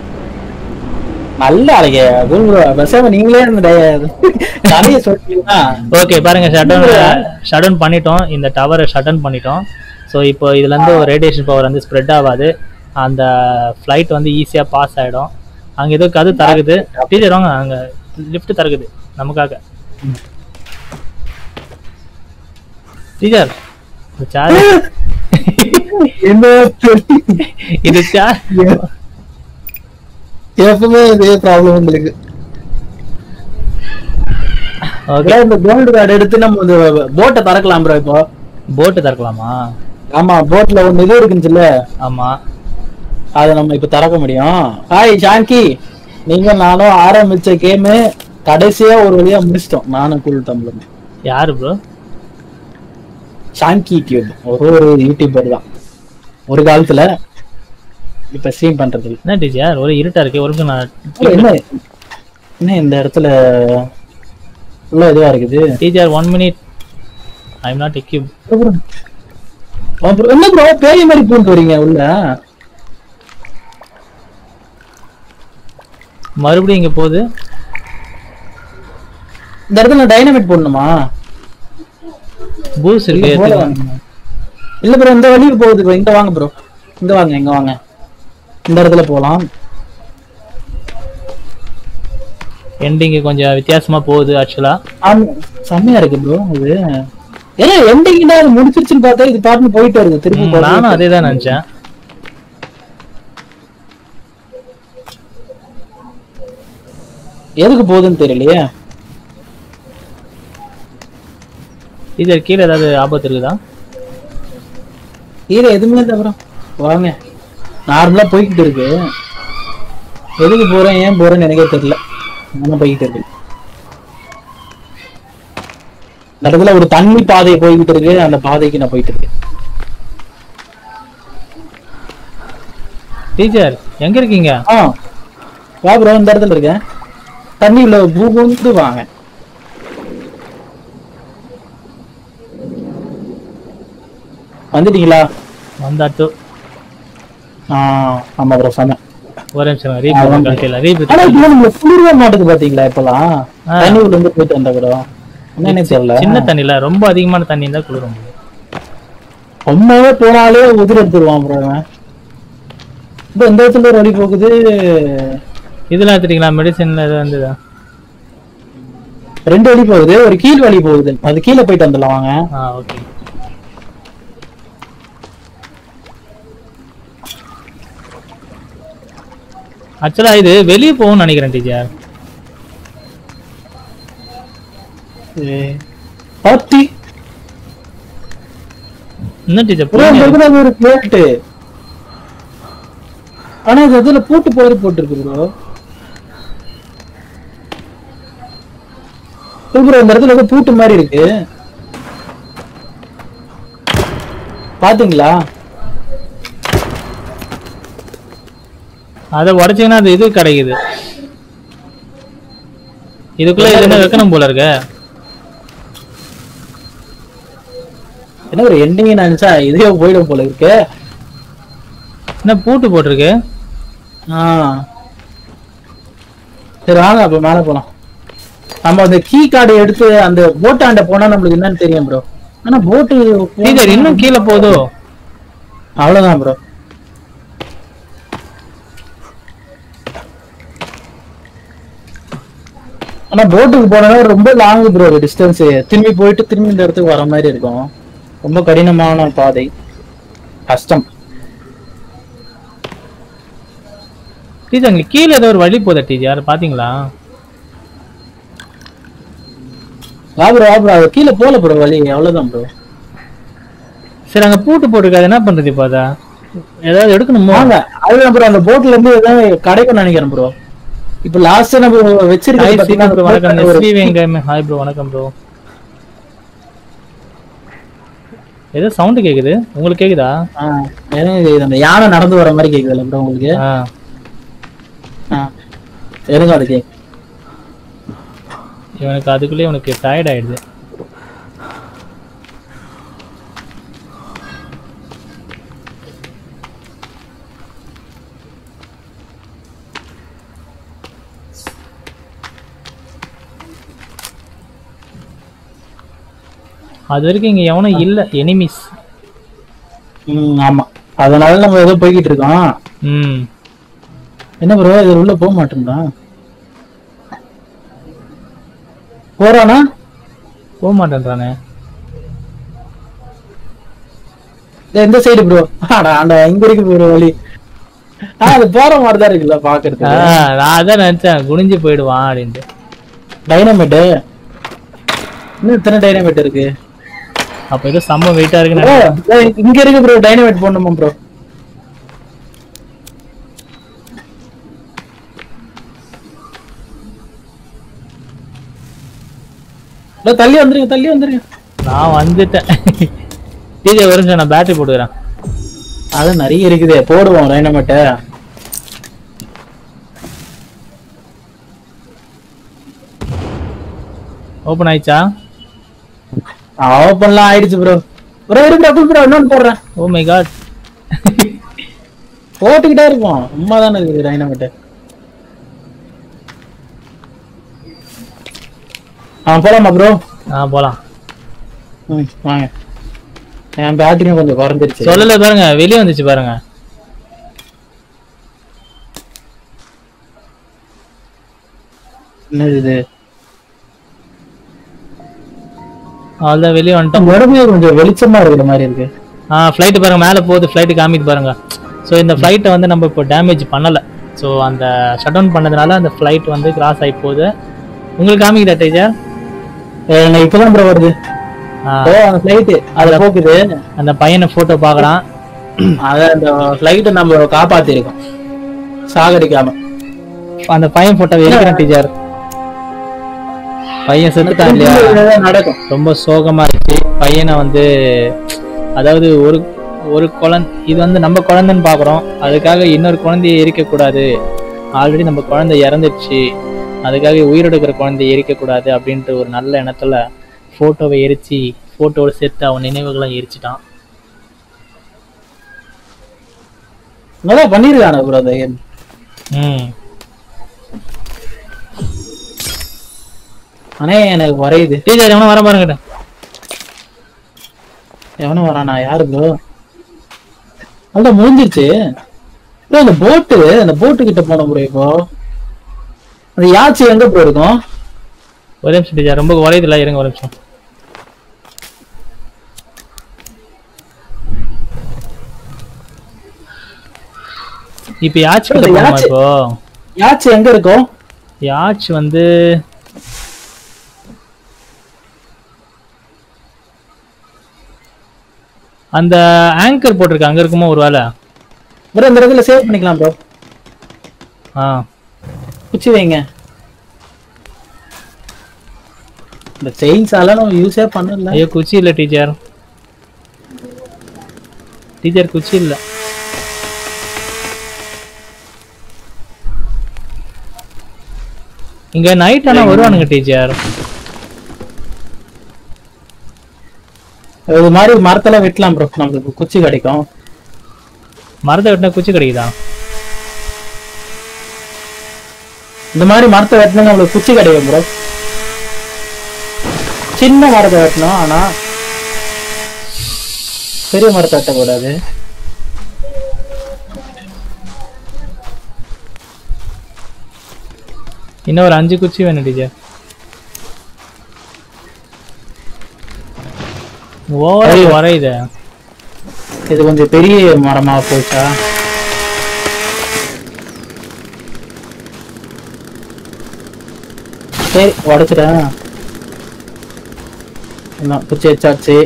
நல்ல அழகே அது பேசாம நீங்களே அந்த டய- கதையை சொல்லிட்டீங்கன்னா ஓகே பாருங்க ஷட் டவுன் ஷட் டவுன் பண்ணிட்டோம் இந்த டவரை ஷட் டவுன் பண்ணிட்டோம் ஸோ இப்போ இதுல இருந்து ஒரு ரேடியேஷன் பவர் வந்து ஸ்ப்ரெட் ஆகாது அந்த ஃப்ளைட் வந்து ஈஸியா பாஸ் ஆயிடும் அங்க ஏதோ கது திறக்குது டீச்சர் வாங்க அங்க லிஃப்ட் திறக்குது நமக்காக டீச்சர் இந்த சார் என்ன இது சார் எப்பவுமே இதே ப்ராப்ளம் உங்களுக்கு ஓகே இந்த கோல்டு கார்டு எடுத்து நம்ம இந்த போட்டை திறக்கலாம் ப்ரோ இப்போ போட்டு திறக்கலாமா ஆமா போட்ல ஒண்ணு இது இருக்குச்சுல்ல ஆமா அதை நம்ம இப்ப திறக்க முடியும் ஹாய் ஜான்கி நீங்க நானும் ஆரம்பிச்ச கேம் கடைசியா ஒரு வழியா முடிச்சிட்டோம் நானும் கூல் தமிழும் யாரு ப்ரோ ஷாங்கி டியூப் ஒரு ஒரு யூடியூபர் தான் ஒரு காலத்துல இப்ப ஸ்ட்ரீம் பண்றது இல்ல. என்ன டீச்சர் ஒரு இருட்டா இருக்கு ஒரு நிமிஷம் நான் என்ன என்ன இந்த இடத்துல உள்ள இதுவா இருக்குது teacher one minute I am not equip அப்புறம் அப்புறம் என்ன ப்ரோ பேய் மாதிரி பூண்டு வரீங்க உள்ள மறுபடியும் இங்க போகுது இந்த இடத்துல டைனமைட் போடணுமா பூஸ் இருக்கு இல்ல, போல ஏத்துக்கலாம். வாங்க. இல்ல ப்ரோ இந்த வழிக்கு போகுது ப்ரோ இங்க வாங்க ப்ரோ இங்க வாங்க இங்க வாங்க இந்த இடத்துல போலாம் எண்டிங் கொஞ்சம் வித்தியாசமா போகுது ஆக்சுவலா ஆமா செம்மையா இருக்கு ப்ரோ இது ஏன்னா எண்டிங்னா அது முடிச்சிருச்சுன்னு பார்த்தா இது பாட்டுன்னு போயிட்டு வருது திருப்பி போகுது. நானும் அதே தான் நினைச்சேன் எதுக்கு போகுதுன்னு தெரியலையே டீச்சர் கீழே ஏதாவது ஆபத்து இருக்குதா கீழே எதுவுமே இல்லை ப்ரோ வாங்க நார்மலா போய்கிட்டு இருக்கு எதுக்கு போறேன் ஏன் போறேன்னு எனக்கே தெரியல நானும் போய்கிட்டு இருக்கு இந்த இடத்துல ஒரு தண்ணி பாதை போய்கிட்டு இருக்கு அந்த பாதைக்கு நான் போயிட்டு இருக்கேன் டீச்சர் எங்க இருக்கீங்க ஆ வா ப்ரோ இந்த இடத்துல இருக்கேன் தண்ணி உள்ள பூந்து வாங்க வந்துட்டீங்களா வந்தாட்டு ஆ ஆமா ப்ரோ சொன்னேன் ஒரு நிமிஷம் ரீபிட் கடைசியில் ரீபிட் ஆனா இப்போ நம்ம குளிரவே மாட்டுது பாத்தீங்களா இப்பெல்லாம் ஆ. தண்ணி உள்ள இருந்து போயிட்டு வந்த கூட என்னன்னு தெரியல சின்ன தண்ணில ரொம்ப அதிகமான தண்ணி இருந்தா குளிரும் ரொம்பவே போனாலே உதிர எடுத்துருவான் ப்ரோ இவன் இப்போ இந்த இடத்துல ஒரு வழி போகுது இதெல்லாம் எடுத்துட்டீங்களா மெடிசன்ல எதாவது இருந்ததா ரெண்டு வழி போகுது ஒரு கீழ் வழி போகுது அது கீழே போயிட்டு வந்துடலாம் வாங்க ஆ ஓகே ஆக்சுவலா இது வெளியே போகும்னு நினைக்கிறேன் டீச்சர் பாத்தி என்ன டீச்சர் ப்ரோ இந்த இடத்துல அது ஒரு கேட்டு ஆனா இது அதுல பூட்டு போயிரு போட்டிருக்கு ப்ரோ ப்ரோ இந்த இடத்துல ஏதோ பூட்டு மாதிரி இருக்கு பாத்தீங்களா அதை உடைச்சீங்கன்னா அது இது கிடைக்குது இதுக்குள்ள இது என்ன வைக்கணும் போல இருக்க என்ன ஒரு எண்டிங் நினைச்சா இதே போயிடும் போல இருக்கு என்ன பூட்டு போட்டிருக்கு ஆ சரி வாங்க அப்ப மேல போலாம் நம்ம அந்த கீ கார்டு எடுத்து அந்த போட்டாண்ட போனா நம்மளுக்கு என்னன்னு தெரியும் ப்ரோ ஆனா போட்டு டீச்சர் இன்னும் கீழே போதோ அவ்வளவுதான் ப்ரோ ஆனா போட்டுக்கு போனா ரொம்ப லாங் ப்ரோ டிஸ்டன்ஸ் திரும்பி போயிட்டு திரும்பி இந்த இடத்துக்கு வர மாதிரி இருக்கும் ரொம்ப கடினமான பாதை கஷ்டம் டீச்சர் அங்க கீழே ஏதோ ஒரு வழி போதா டீச்சர் பாத்தீங்களா வா ப்ரோ வா ப்ரோ கீழே போல ப்ரோ வழி அவ்வளவுதான் ப்ரோ சரி அங்க பூட்டு போட்டிருக்கு அது என்ன பண்றது இப்போ அதை ஏதாவது எடுக்கணுமோ வாங்க அதுதான் ப்ரோ அந்த போட்ல இருந்து ஏதாவது கிடைக்கும் நினைக்கிறேன் ப்ரோ இப்ப லாஸ்ட் நம்ம ஹாய் வச்சிருக்கோம் சீனா ப்ரோ வணக்கம் பாத்தீங்கன்னா ஒரு- எஸ்வி வெங்காயம் ஹாய் ப்ரோ வணக்கம் ப்ரோ ஏதோ சவுண்ட் கேக்குது உங்களுக்கு கேக்குதா ஆ, எனக்கு இது அந்த யானை நடந்து வர மாதிரி கேக்குதுல்ல ப்ரோ உங்களுக்கு ஆ ஆ, எனக்கு அது கேக்கு இவனுக்கு அதுக்குள்ளே இவனுக்கு டயர்ட் ஆயிடுது அது வரைக்கும் இங்க எவனும் இல்ல எனிமிஸ் ம் ஆமா அதனால நம்ம ஏதோ போய்கிட்டு இருக்கோம் ம் என்ன ப்ரோ இது உள்ள போக மாட்டேங்கிறா போறானா போக மாட்டேன்றானே டேய், இந்த சைடு ப்ரோ ஆடா ஆண்டா இங்க இருக்கு ப்ரோ வழி ஆ அது போற மாதிரி தான் இருக்குல்ல ஆ, பாக்குறதுக்கு நான் அதான் நினைச்சேன் குனிஞ்சு போயிடுவான் அப்படின்ட்டு டைனமேட் இன்னும் இத்தனை டைனமேட் இருக்கு அப்ப ஏதோ செம்ம வெயிட்டா இருக்குன்னு bro, டேய், இங்க இருக்கு ப்ரோ டைனமேட் போடணுமா ப்ரோ தள்ளி வந்துருங்க தள்ளி வந்துருங்க நான் வந்துட்டேன் டிஜே ஒரு நிமிஷம் நான் பேட்டரி போட்டுக்கிறேன் அது நிறைய இருக்குதே போடுவோம் டைனமேட்ட ஓப்பன் ஆயிடுச்சா ஓப்பன்லாம் ஆயிடுச்சு ப்ரோ ப்ரோ இருக்கு ப்ரோ ப்ரோ இன்னொன்னு போடுறேன் ஓ மை காட் போட்டுக்கிட்டே இருப்போம் சும்மா தானே இருக்குது டைனமேட் ஆ போலாமா ப்ரோ ஆ போலாம் ம் வாங்க என் பேட்டரியும் கொஞ்சம் குறைஞ்சிருச்சு சொல்லல பாருங்க வெளியே வந்துச்சு பாருங்க என்னது இது அவ்வளோதான் வெளியே வந்துட்டோம் உடம்பே கொஞ்சம் வெளிச்சமா இருக்கிற மாதிரி இருக்கு ஆ ஃப்ளைட்டு பாருங்க மேலே போகுது ஃப்ளைட்டு காமிக்குது பாருங்க ஸோ இந்த ஃப்ளைட்டை வந்து நம்ம இப்போ டேமேஜ் பண்ணலை ஸோ அந்த ஷட் டவுன் பண்ணதுனால அந்த ஃப்ளைட் வந்து கிராஸ் ஆகி போகுது உங்களுக்கு காமிக்குதா டீச்சர் எனக்கு இப்பதான் ப்ரோ வருது ஓ அந்த ஃபிளைட் அதுல போக்குது அந்த பையனை ஃபோட்டோ பார்க்குறான் அத அந்த ஃபிளைட்டை நம்ம காப்பாத்தி இருக்கோம் சாகடிக்காம அந்த பையன் ஃபோட்டோ இருக்கிறேன் டீச்சர் பையன் செத்துட்டான் இல்லையா இதுதான் நடக்கும் ரொம்ப சோகமா இருந்துச்சு பையனை வந்து அதாவது ஒரு ஒரு குழந்தை இது வந்து நம்ம குழந்தைன்னு பார்க்குறோம் அதுக்காக இன்னொரு குழந்தைய எரிக்கக்கூடாது ஆல்ரெடி நம்ம குழந்தை இறந்துடுச்சு அதுக்காக உயிரோடுக்கிற குழந்தைய எரிக்கக்கூடாது அப்படின்ட்டு ஒரு நல்ல எண்ணத்துல ஃபோட்டோவை எரிச்சு ஃபோட்டோவோட சேர்த்து அவன் நினைவுகளை எரிச்சிட்டான் நல்லா பண்ணிருக்கான ப்ரோ அந்த game. ம் ஆனா எனக்கு வரையுது டீச்சர் எவனா வர பாருங்க எவனும் வரானா யாரு ப்ரோ அதான் முடிஞ்சிருச்சு ப்ரோ அந்த போட்டு அந்த போட்டு கிட்ட போனோம் ப்ரோ இப்போ அந்த யாச்சி எங்க ப்ரோ இருக்கும் ஒரே நிமிஷம் டீச்சர் ரொம்ப வரையுதுல இருங்க ஒரு நிமிஷம் இப்போ யாச்சு கிட்ட போகணுமா யாச்சு. இப்போ யாச்சி எங்க இருக்கும் யாச் வந்து அந்த ஆங்கர் போட்டிருக்கு அங்க இருக்குமோ ஒரு வேலை ப்ரோ இந்த இடத்துல சேவ் பண்ணிக்கலாம் ப்ரோ ஆ குச்சி வைங்க இந்த செயின்ஸ் எல்லாம் நம்ம யூஸே பண்ணல ஐயோ குச்சி இல்ல டீச்சர் டீச்சர் குச்சி இல்ல இங்க நைட் ஆனா வருவானுங்க டீச்சர் இது மாதிரி மரத்துல வெட்டலாம் ப்ரோ நம்மளுக்கு குச்சி கிடைக்கும் மரத்தை வெட்டினா குச்சி கிடைக்குதா இந்த மாதிரி மரத்தை வெட்டினா நம்மளுக்கு குச்சி கிடைக்கும் ப்ரோ சின்ன மரத்தை வெட்டணும் ஆனா பெரிய மரத்தை வெட்டக்கூடாது இன்னும் ஒரு அஞ்சு குச்சி வேணும் டீச்சர் ஓவர் வரையுது இது கொஞ்சம் பெரிய மரமா போச்சா சரி உடைச்சிட்டேன் என்ன குச்சி வச்சாச்சு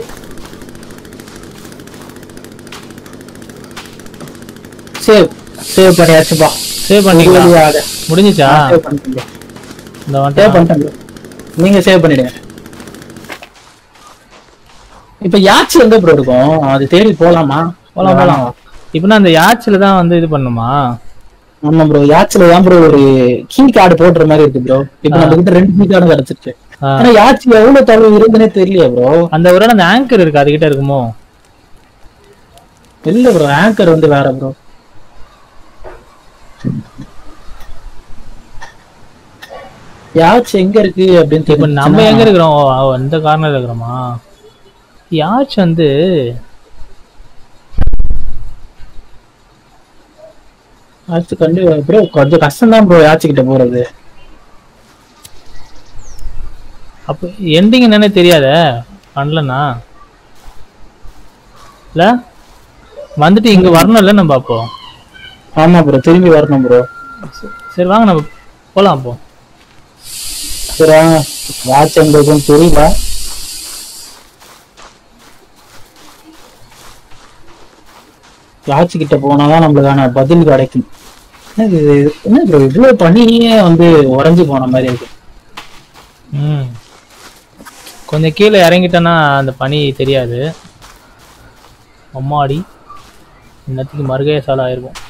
சேவ் சேவ் பண்ணியாச்சுப்பா சேவ் பண்ணீங்களா உறுதியாக. முடிஞ்சுச்சா சேவ் பண்ணிட்டீங்க இந்த சேவ் வந்துட்டேன் பண்ணிட்டேன் நீங்க சேவ் பண்ணிடுங்க இப்ப யாச்சு எங்க ப்ரோ இருக்கும் அது தேடி போலாமா போலாம் போலாம் இப்போ அந்த யாச்சில தான் வந்து இது பண்ணுமா ஆமா ப்ரோ யாச்சில தான் ப்ரோ ஒரு கீ கார்டு போடுற மாதிரி இருக்கு ப்ரோ இப்ப நம்ம கிட்ட ரெண்டு கீ கார்டு கிடைச்சிருச்சு ஆ. ஆனா யாச்சி எவ்வளவு தொலைவு இருக்குன்னே தெரியல ப்ரோ அந்த ஒரு அந்த ஆங்கர் இருக்கு அதுகிட்ட இருக்குமோ இல்ல ப்ரோ ஆங்கர் வந்து வேற ப்ரோ யாச்சி எங்க இருக்கு அப்படின்னு இப்போ நம்ம தெரிஞ்சுச்சுன்னா- எங்க இருக்கிறோம் ஓ, ஓ, இந்த கார்னர் இருக்கிறோமா யாச்சும் வந்து அடுத்து கண்டு ப்ரோ கொஞ்சம் கஷ்டம் தான் ப்ரோ யாச்சுக்கிட்ட போறது அப்போ எண்டிங் என்னன்னே தெரியாத பண்ணலண்ணா இல்ல வந்துட்டு இங்க வரணும்ல நம்ம அப்போ ஆமா ப்ரோ திரும்பி வரணும் ப்ரோ சரி வாங்க நம்ம போலாம் அப்போ சரி யாச்சு எங்க இருக்குன்னு தெரியல யாச்சுக்கிட்ட போனாதான் நம்மளுக்கான பதில் கிடைக்கும் என்ன இது என்ன ப்ரோ இவ்வளவு பனியே வந்து உறைஞ்சு போன மாதிரி இருக்கு ம் கொஞ்சம் கீழே இறங்கிட்டேன்னா அந்த பனி தெரியாது அம்மாடி இன்னத்துக்கு மறுகைய சாலை ஆயிருக்கும்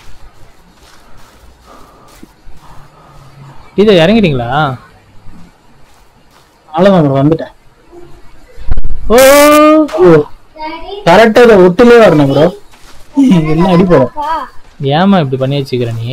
இது இறங்கிட்டீங்களா அவ்வளவுதான் ப்ரோ வந்துட்டேன் ஓ கரெக்டா இதை ஒட்டுலயே வரணும் ப்ரோ என்ன அடிப்போம் ஏமா இப்படி பண்ணி வச்சுக்கிற நீ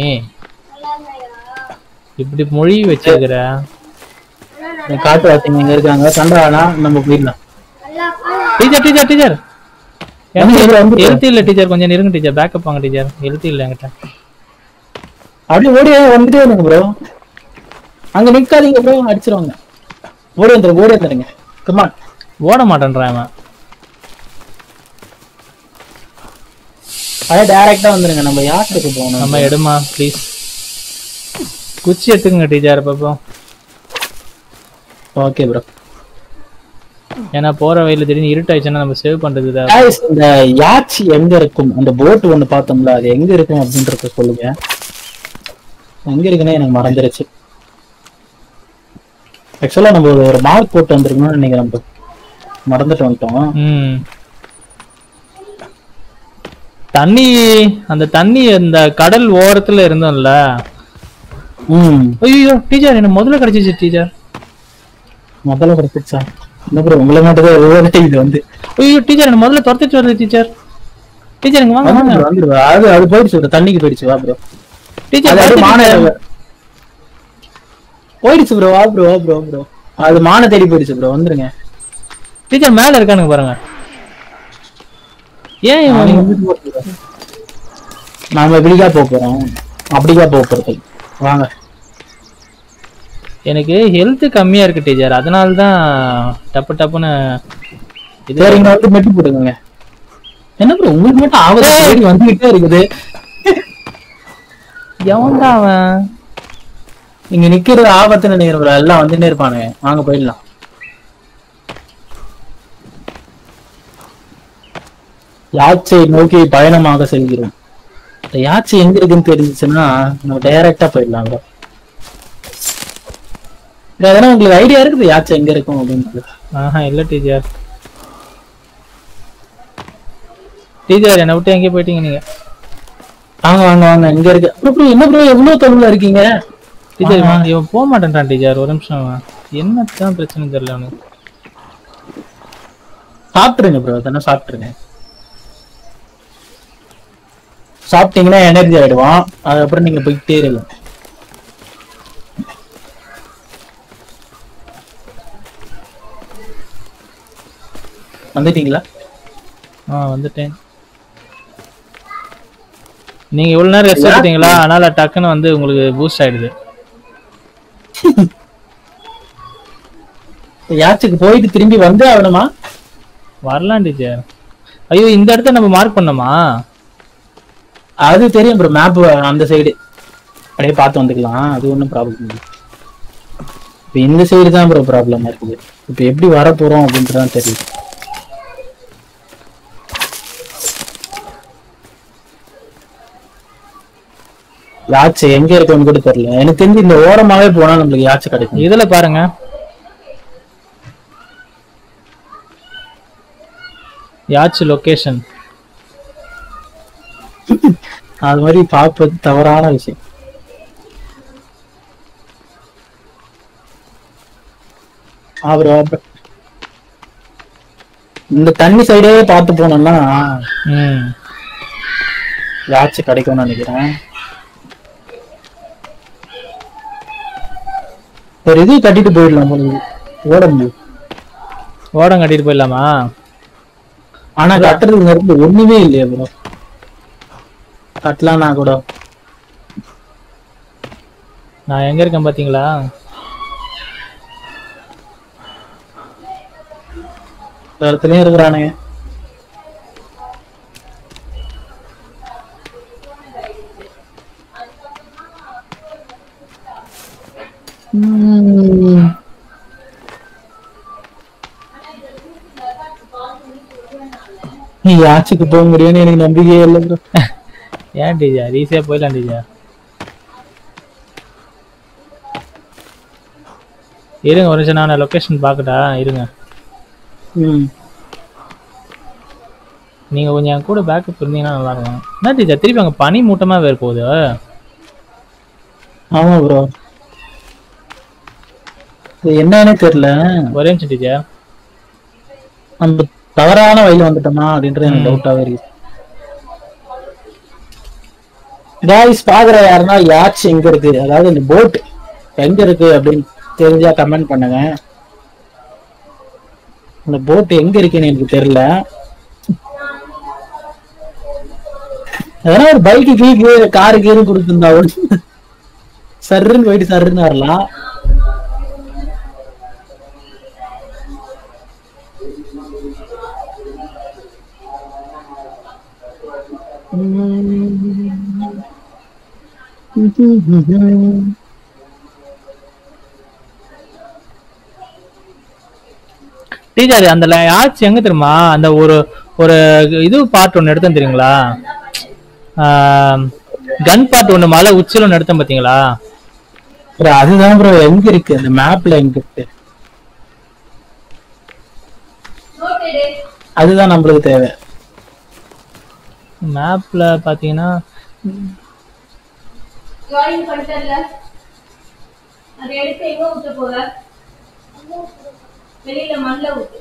இப்படி மொழி வச்சிருக்கிற காட்டு வாசிங்க எங்க இருக்காங்க சண்டானா நம்ம போயிடலாம் டீச்சர் டீச்சர் டீச்சர் வந்து இவரு வந்து எழுத்து இல்ல டீச்சர் கொஞ்சம் நெருங்க டீச்சர் பேக்கப் வாங்க டீச்சர் எழுத்து இல்ல என்கிட்ட அப்படியே ஓடி வந்துட்டே இருங்க ப்ரோ அங்க நிக்காதீங்க ப்ரோ அடிச்சிருவாங்க ஓடி வந்துருங்க ஓடி வந்துருங்க கமான் ஓட மாட்டேன்றான் அவன் அதான் டைரக்டா வந்துருங்க நம்ம யாருக்கு போகணும் நம்ம எடுமா ப்ளீஸ் குச்சி எடுத்துக்கங்க டீச்சர் அப்பப்போ ஓகே ப்ரோ ஏன்னா போற வழியில திடீர்னு இருட்டாயிடுச்சுன்னா நம்ம சேவ் பண்றது தான் guys இந்த யாச்சி எங்க இருக்கும் அந்த போட் ஒண்ணு பார்த்தோம்ல அது எங்க இருக்கும் அப்படின்றத சொல்லுங்க எங்க இருக்குன்னே எனக்கு மறந்துருச்சு ஆக்சுவலா நம்ம ஒரு- ஒரு மார்க் போட்டு வந்திருக்கணும்னு நினைக்கிறேன் bro. மறந்துட்டு வந்துட்டோம் ம் தண்ணி அந்த தண்ணி அந்த கடல் ஓரத்துல இருந்தோம்ல ம் ஐயோ டீச்சர் எனக்கு முதல்ல கிடைச்சிச்சு டீச்சர் முதல்ல கிடைச்சிச்சா என்ன ப்ரோ உங்களை மட்டும் தான் ஒவ்வொரு இது வந்து ஐயோ டீச்சர் எனக்கு முதல்ல துரத்திட்டு வருது டீச்சர் டீச்சர் இங்க வாங்க வாங்க வந்துரு, வந்துரு. அது அது போயிடுச்சு bro. தண்ணிக்கு போயிடுச்சு வா ப்ரோ டீச்சர் அது வருது மான teacher. போயிடுச்சு ப்ரோ வா ப்ரோ வா ப்ரோ ப்ரோ அது மான தேடி போயிடுச்சு ப்ரோ வந்துருங்க டீச்சர் மேல இருக்கானுங்க பாருங்க ஏன் இவன் நாம இப்படிக்கா போக போறோம் அப்படிக்கா போக போறது வாங்க எனக்கு ஹெல்த் கம்மியா இருக்கு டீச்சர் அதனால தான் டப்பு டப்புன்னு இது சரிங்க வந்து மெட்டி போட்டுக்கோங்க என்ன ப்ரோ உங்களுக்கு மட்டும் ஆவது தேடி வந்துகிட்டே இருக்குது எவன்டா அவன் இங்க நிக்கிறது ஆபத்துன்னு நினைக்கிறேன் bro. எல்லாம் வந்துட்டே இருப்பானுங்க வாங்க போயிடலாம் யாச்சை நோக்கி பயணமாக செல்கிறோம் இந்த யாச்சை எங்க இருக்குன்னு தெரிஞ்சுச்சுன்னா நம்ம டைரக்டா போயிடலாம் bro. bro, அதெல்லாம் உங்களுக்கு ஐடியா இருக்குது யாச்சை எங்க இருக்கும் அப்படின்னு ஆஹா இல்ல டீச்சர் டீச்சர் என்னை விட்டு எங்கேயும் போயிட்டீங்க நீங்க வாங்க வாங்க வாங்க எங்க இருக்கு bro, bro, என்ன ப்ரோ எவ்வளவு தொலைவுல இருக்கீங்க டீச்சர் இவன் இவன் போக மாட்டேன்றான் டீச்சர் ஒரு நிமிஷம் என்னத்தான் பிரச்சனை தெரியல அவனுக்கு சாப்பிட்டுருங்க ப்ரோ தானே சாப்பிட்டுருங்க சாப்பிட்டீங்கன்னா எனர்ஜி ஆயிடுவான் அதுக்கப்புறம் நீங்க போயிட்டே இருக்கலாம் வந்துட்டீங்களா ஆ வந்துட்டேன் நீங்க இவ்வளவு நேரம் ரெஸ்ட் எடுத்தீங்களா அதனால டக்குன்னு வந்து உங்களுக்கு பூஸ்ட் ஆயிடுது யாச்சுக்கு போயிட்டு திரும்பி வந்து ஆகணுமா வரலாம் டீச்சர் ஐயோ இந்த இடத்த நம்ம மார்க் பண்ணோமா அது தெரியும் ப்ரோ மேப் அந்த சைடு அப்படியே பார்த்து வந்துக்கலாம் அது ஒன்றும் ப்ராப்ளம் இல்லை இப்போ இந்த சைடு தான் ப்ரோ ப்ராப்ளமா இருக்குது இப்போ எப்படி வர போறோம் அப்படின்ட்டு தான் தெரியும் யாச்சு எங்க இருக்குன்னு கூட தெரியல எனக்கு தெரிஞ்சு இந்த ஓரமாவே போனா நம்மளுக்கு யாச்சு கிடைக்கும் இதுல பாருங்க யாச்சு லொகேஷன் அது மாதிரி பார்ப்பது தவறான விஷயம் அப்புறம் அப்புறம் இந்த தண்ணி சைடே பார்த்து போனோம்னா ம் யாச்சு கிடைக்கும்னு நினைக்கிறேன் ஒரு இது கட்டிட்டு போயிடலாம் போல இருக்கு. ஓட முடியும் ஓடம் கட்டிட்டு போயிடலாமா ஆனா கட்டுறதுக்கு இருந்து ஒண்ணுமே இல்லையா ப்ரோ கட்டலாம்னா கூட நான் எங்க இருக்கேன் பாத்தீங்களா இந்த இடத்துலயும் இருக்கிறானுங்க உம். நீ யாச்சுக்கு போக முடியும்னு எனக்கு நம்பிக்கையே இல்லை ப்ரோ ஏன் டீச்சர் ஈஸியா போயிடலாம் டீச்சர் இருங்க ஒரு நிமிஷம் நான் லொகேஷன் பார்க்கட்டா இருங்க ம் நீங்க கொஞ்சம் என் கூட பேக்கப் இருந்தீங்கன்னா நல்லா இருக்கும் என்ன டீச்சர் திருப்பி அங்க பனி மூட்டமா வேறு போகுது ஆமா ப்ரோ இது என்னன்னே தெரியல ஒரே நிமிஷம் டீச்சர் நம்ம தவறான வழியில வந்துட்டோமா அப்படின்றது எனக்கு டவுட்டாவே இருக்கு காய்ஸ் பாக்குற யாருன்னா யாச் எங்க இருக்கு அதாவது இந்த போட் எங்க இருக்கு அப்படின்னு தெரிஞ்சா கமெண்ட் பண்ணுங்க அந்த போட் எங்க இருக்குன்னு எனக்கு தெரியல அதனால ஒரு பைக்கு கீக்கு காரு கீரு கொடுத்துருந்தா ஒண்ணு சர்ருன்னு போயிட்டு சர்ருன்னு வரலாம் டீச்சர் அந்த யாச்சு எங்க தெரியுமா அந்த ஒரு ஒரு இது பார்ட் ஒன்று எடுத்தேன் தெரியுங்களா கன் பார்ட் ஒன்று மலை உச்சியில் ஒன்று எடுத்தேன் பார்த்தீங்களா bro, அதுதான் ப்ரோ எங்க இருக்கு அந்த மேப்ல எங்க இருக்கு அதுதான் நம்மளுக்கு தேவை மேப்ல பார்த்தீங்கன்னா ஜாயின் பண்ணிட்டல அதை எடுத்து எங்க ஊத்த போற வெளியில மண்ல ஊத்து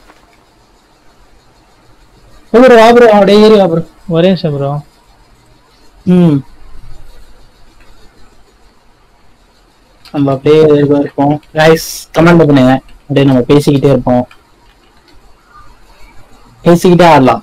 ப்ரோ வா ப்ரோ அப்படியே ஏறி வா ப்ரோ ஒரே நிமிஷம் ப்ரோ ம் நம்ம அப்படியே இதுவா இருப்போம் கைஸ் கமெண்ட் பண்ணுங்க அப்படியே நம்ம பேசிக்கிட்டே இருப்போம் பேசிக்கிட்டே ஆடலாம்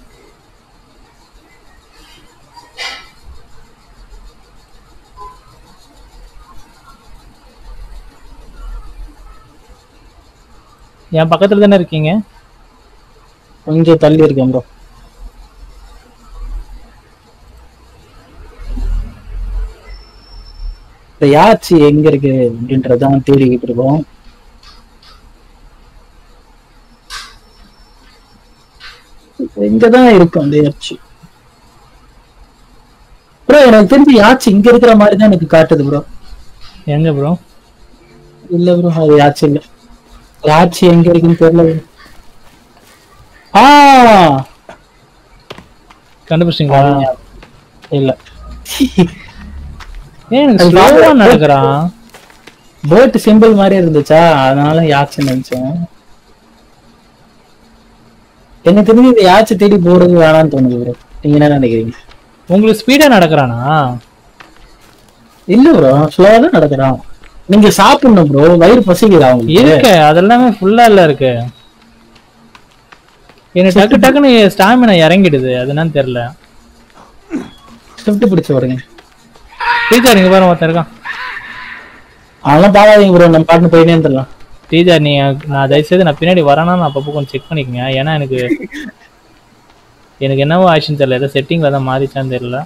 என் பக்கத்துல தானே இருக்கீங்க கொஞ்சம் தள்ளி இருக்கேன் ப்ரோ இந்த யாச்சி எங்க இருக்கு அப்படின்றதான் தேடிக்கிட்டு இருக்கோம் இங்கதான் இருக்கும் அந்த யாச்சி ப்ரோ எனக்கு தெரிஞ்சு யாச்சி இங்க இருக்கிற மாதிரி தான் எனக்கு காட்டுது ப்ரோ எங்க ப்ரோ இல்ல ப்ரோ அது யாச்சி இல்ல யாச்சி எங்க இருக்குன்னு தெரியல bro. ஆ கண்டுபிடிச்சிங்களா இல்ல ஏன் எனக்கு அது ஸ்லோவா பாக்க- நடக்கிறான் போட் சிம்பிள் மாதிரி இருந்துச்சா அதனால யாச்சு நினைச்சேன் எனக்கு தெரிஞ்சு இந்த யாச்சு தேடி போறது வேணாம்னு தோணுது ப்ரோ நீங்க என்ன நினைக்கிறீங்க உங்களுக்கு ஸ்பீடா நடக்கிறானா இல்ல ப்ரோ ஸ்லோவா தான் நடக்கிறான் நீங்க சாப்பிடணும் ப்ரோ வயிறு பசிக்குதா உங்களுக்கு இருக்கு அதெல்லாமே ஃபுல்லா இல்ல இருக்கு எனக்கு டக்கு டக்குன்னு ஸ்டாமினா இறங்கிடுது அது என்னன்னு தெரியல ஷிஃப்ட் பிடிச்சு வருங்க டீச்சர் இங்க பாருங்க ஒருத்தன் இருக்கான் அதெல்லாம் பாக்காதீங்க ப்ரோ நம்ம பாட்டு போயிட்டே இருந்துடலாம் டீச்சர் நீ நான் தயவுசெய்து நான் பின்னாடி வரேன்னா நான் அப்பப்போ கொஞ்சம் செக் பண்ணிக்கங்க ஏன்னா எனக்கு எனக்கு என்னவோ ஆச்சுன்னு தெரியல ஏதோ செட்டிங்ல தான் மாறிச்சான்னு தெரியல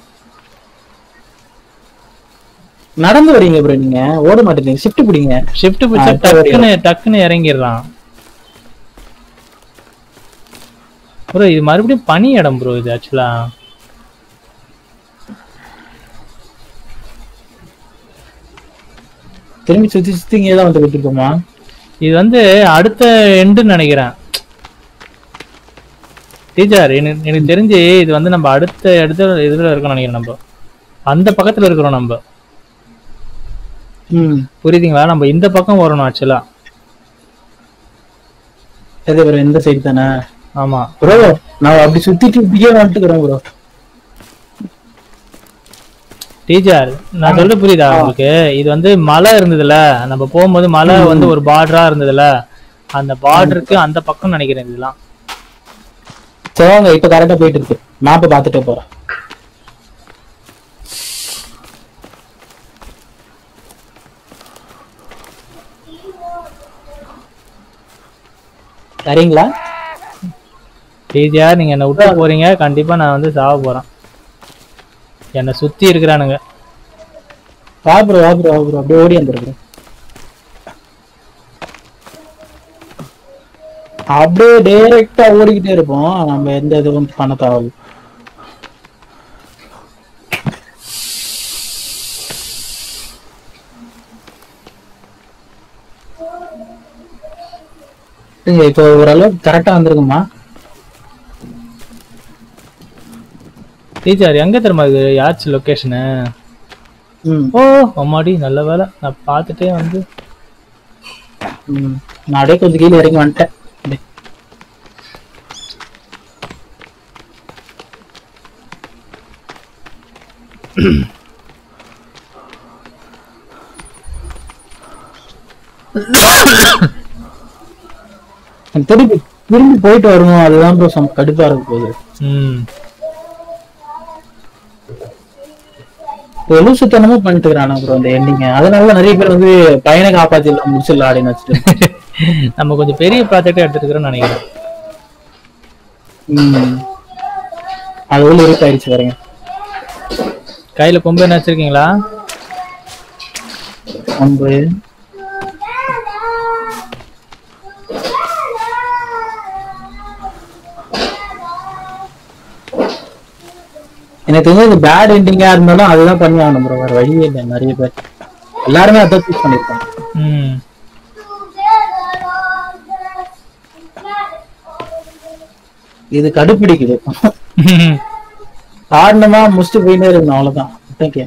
நடந்து வரீங்க ப்ரோ நீங்க ஓட மாட்டேங்க ஷிஃப்ட் பிடிங்க ஷிஃப்ட் பிடிச்சா ஆ, இப்ப டக்குன்னு டக்குன்னு இறங்கிடுறான் ப்ரோ இது மறுபடியும் பனி இடம் ப்ரோ இது ஆக்சுவலா திரும்பி சுத்தி சுத்தி இங்கே தான் வந்து விட்டுருக்கோமா இது வந்து அடுத்த எண்டுன்னு நினைக்கிறேன் டீச்சர் எனக்கு எனக்கு தெரிஞ்சு இது வந்து நம்ம அடுத்த இடத்துல இதுல இருக்கோம் நினைக்கிறேன் நம்ம அந்த பக்கத்துல இருக்கிறோம் நம்ம ம் புரியுதுங்களா நம்ம இந்த பக்கம் வரணும் ஆக்சுவலா எது ப்ரோ இந்த சைடு தானே ஆமா ப்ரோ நான் அப்படி சுத்திட்டு இப்படியே வந்துட்டுக்கிறேன் ப்ரோ டீச்சர் நான் சொல்றது புரியுதா உங்களுக்கு இது வந்து மலை இருந்ததுல நம்ம போகும்போது மலை வந்து ஒரு பார்டரா இருந்ததுல அந்த பார்டருக்கு அந்த பக்கம் நினைக்கிறேன் இதெல்லாம் சிவங்க இப்ப கரெக்டா போயிட்டு இருக்கு மேப்பை பார்த்துட்டே போறேன் சரிங்களா டிஜிஆர் நீங்க என்ன விட்டு போறீங்க கண்டிப்பா நான் வந்து சாவ போறேன் என்னை சுத்தி இருக்கிறானுங்க வா ப்ரோ வா ப்ரோ வா ப்ரோ அப்படியே ஓடி வந்துருக்குறேன் அப்படியே டைரக்டா ஓடிக்கிட்டே இருப்போம் நம்ம எந்த இதுவும் பண்ண தேவையில்ல இங்க இப்போ ஓரளவுக்கு கரெக்டா வந்திருக்குமா டிஜிஆர் எங்க தெரியுமா இது யாச்சு லொகேஷனு ம் ஓ அம்மாடி நல்ல வேலை நான் பார்த்துட்டே வந்து ம் நான் அப்படியே கொஞ்சம் கீழே இறங்கி வந்துட்டேன் அப்படியே. திருப்பி திரும்பி போயிட்டு வரணும் அதுதான் ப்ரோ சம் கடுப்பா இருக்க போகுது ம் எழுசுத்தனமா பண்ணிட்டு இருக்கிறானு ப்ரோ இந்த எண்டிங்க அதனால நிறைய பேர் வந்து பையனை காப்பாத்திடலாம் முடிச்சிடலாம் அப்படின்னு வச்சுட்டு நம்ம கொஞ்சம் பெரிய ப்ராஜெக்டே எடுத்துருக்கிறோம்னு நினைக்கிறேன் ம் அது உள்ள இருக்காயிடுச்சு பாருங்க கையில கொம்பு என்ன வச்சிருக்கீங்களா அம்பு எனக்கு தெரிஞ்ச இந்த பேட் எண்டிங்கா இருந்தாலும் அதுதான் பண்ணி ஆகணும் ப்ரோ வேற வழியே இல்லை நிறைய பேர் எல்லாருமே அதான் சூஸ் பண்ணிருப்பாங்க ம் இது கடுப்பிடிக்குது காரணமா முடிச்சுட்டு போயிட்டே இருக்கணும் அவ்வளவுதான் thank you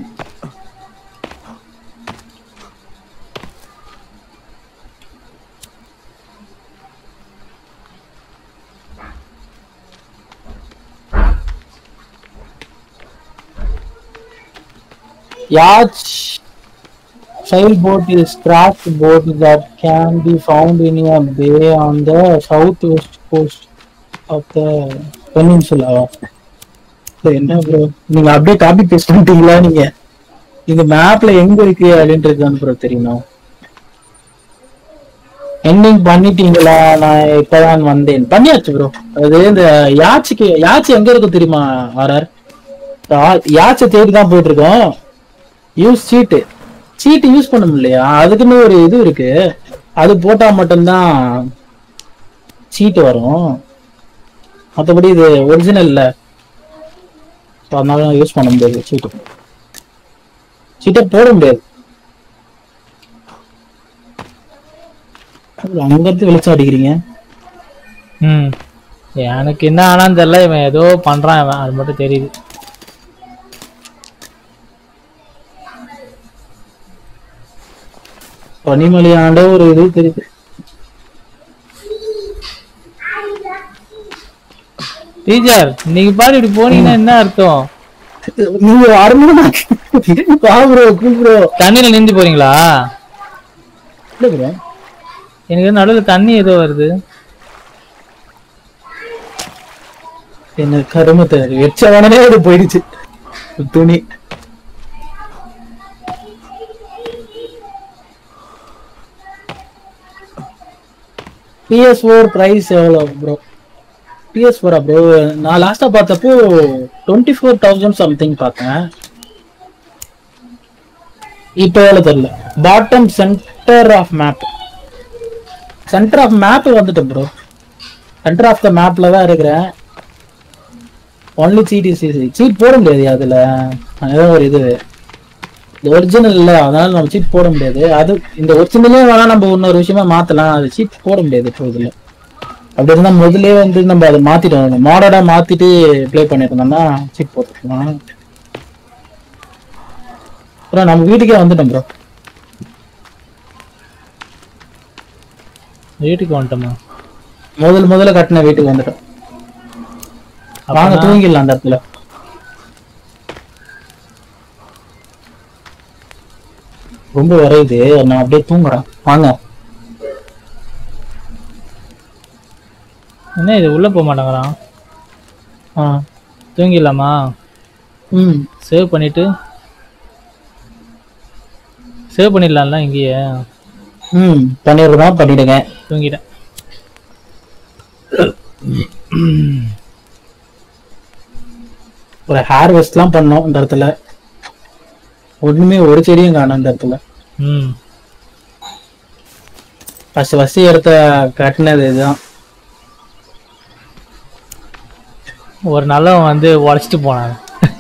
Yacht sailboat is craft boat that can be found in a bay on the southwest coast of the peninsula. So, என்ன ப்ரோ நீங்க அப்படியே காப்பி பேஸ்ட் பண்ணிட்டீங்களா நீங்க இந்த மேப்ல எங்க இருக்கு அப்படின்றது தான் ப்ரோ தெரியணும் எண்டிங் பண்ணிட்டீங்களா நான் இப்பதான் வந்தேன் பண்ணியாச்சு ப்ரோ அது இந்த யாச்சிக்கு யாச்சி எங்க இருக்கு தெரியுமா ஆர்ஆர் யாச்சை தேடி தான் போயிட்டு இருக்கோம் யூஸ் சீட்டு சீட்டு யூஸ் பண்ண முடியலையா அதுக்குன்னு ஒரு இது இருக்கு அது போட்டா மட்டும்தான் சீட்டு வரும் மற்றபடி இது ஒரிஜினல் இல்ல So, அதனால யூஸ் பண்ண முடியாது சீட்டு சீட்டை போட முடியாது அங்க இருந்து வெளிச்சம் அடிக்கிறீங்க ம் எனக்கு என்ன ஆனான்னு தெரியல இவன் ஏதோ பண்றான் இவன் அது மட்டும் தெரியுது பனிமலையாண்ட ஒரு இது தெரியுது டீச்சர் நீங்க பாரு இப்படி போனீங்கன்னா என்ன அர்த்தம் நீங்க வரணும் ப்ரோ கூப்பிடுறோ தண்ணியில நீந்தி போறீங்களா இல்ல ப்ரோ எனக்கு நடுவுல தண்ணி ஏதோ வருது என்ன கருமத்தை வச்ச உடனே அது போயிடுச்சு துணி பிஎஸ் ஃபோர் ப்ரைஸ் எவ்வளோ ப்ரோ பிஎஸ் ஃபோரா ப்ரோ நான் லாஸ்ட்டாக பார்த்தப்போ டுவெண்ட்டி ஃபோர் தௌசண்ட் சம்திங் பார்த்தேன் இப்போ எவ்வளோ தெரில bottom centre of map centre of map வந்துட்டேன் ப்ரோ சென்டர் ஆஃப் த மேப்ல தான் இருக்கிறேன் ஒன்லி சீட் இஸ் சீட் போட முடியாது அதுல அதுதான் ஒரு இது இது ஒரிஜினல் இல்ல அதனால நம்ம சீட் போட முடியாது அது இந்த ஒரிஜினலே வேணா நம்ம இன்னொரு விஷயமா மாத்தலாம் அது சீட் போட முடியாது இப்போ இதுல அப்படி இருந்தா முதல்லே வந்து நம்ம அதை மாத்திட்டோம் மாடர்னா மாத்திட்டு ப்ளே பண்ணிருந்தோம்னா சீட் போட்டுக்கலாம் அப்புறம் நம்ம வீட்டுக்கே வந்துட்டோம் ப்ரோ வீட்டுக்கு வந்துட்டோமா முதல் முதல்ல கட்டின வீட்டுக்கு வந்துட்டோம் வாங்க அப்பனா- தூங்கிடலாம் அந்த இடத்துல ரொம்ப வரையுது நான் அப்படியே தூங்குறேன் வாங்க என்ன இது உள்ள போக மாட்டேங்கிறான் ஆ தூங்கிடலாமா ம் சேவ் பண்ணிட்டு சேவ் பண்ணிடலாம்ல இங்கேயே ம் பண்ணிடுறோம் பண்ணிடுங்க தூங்கிட்டேன் ஒரு ஹார்வெஸ்ட்லாம் பண்ணோம் இந்த இடத்துல ஒண்ணுமே ஒரு செடியும் காணும் இந்த இடத்துல ம் ஃபர்ஸ்ட் ஃபர்ஸ்ட் இடத்த கட்டினது இதுதான் ஒரு நல்லவன் வந்து உழைச்சிட்டு போனாங்க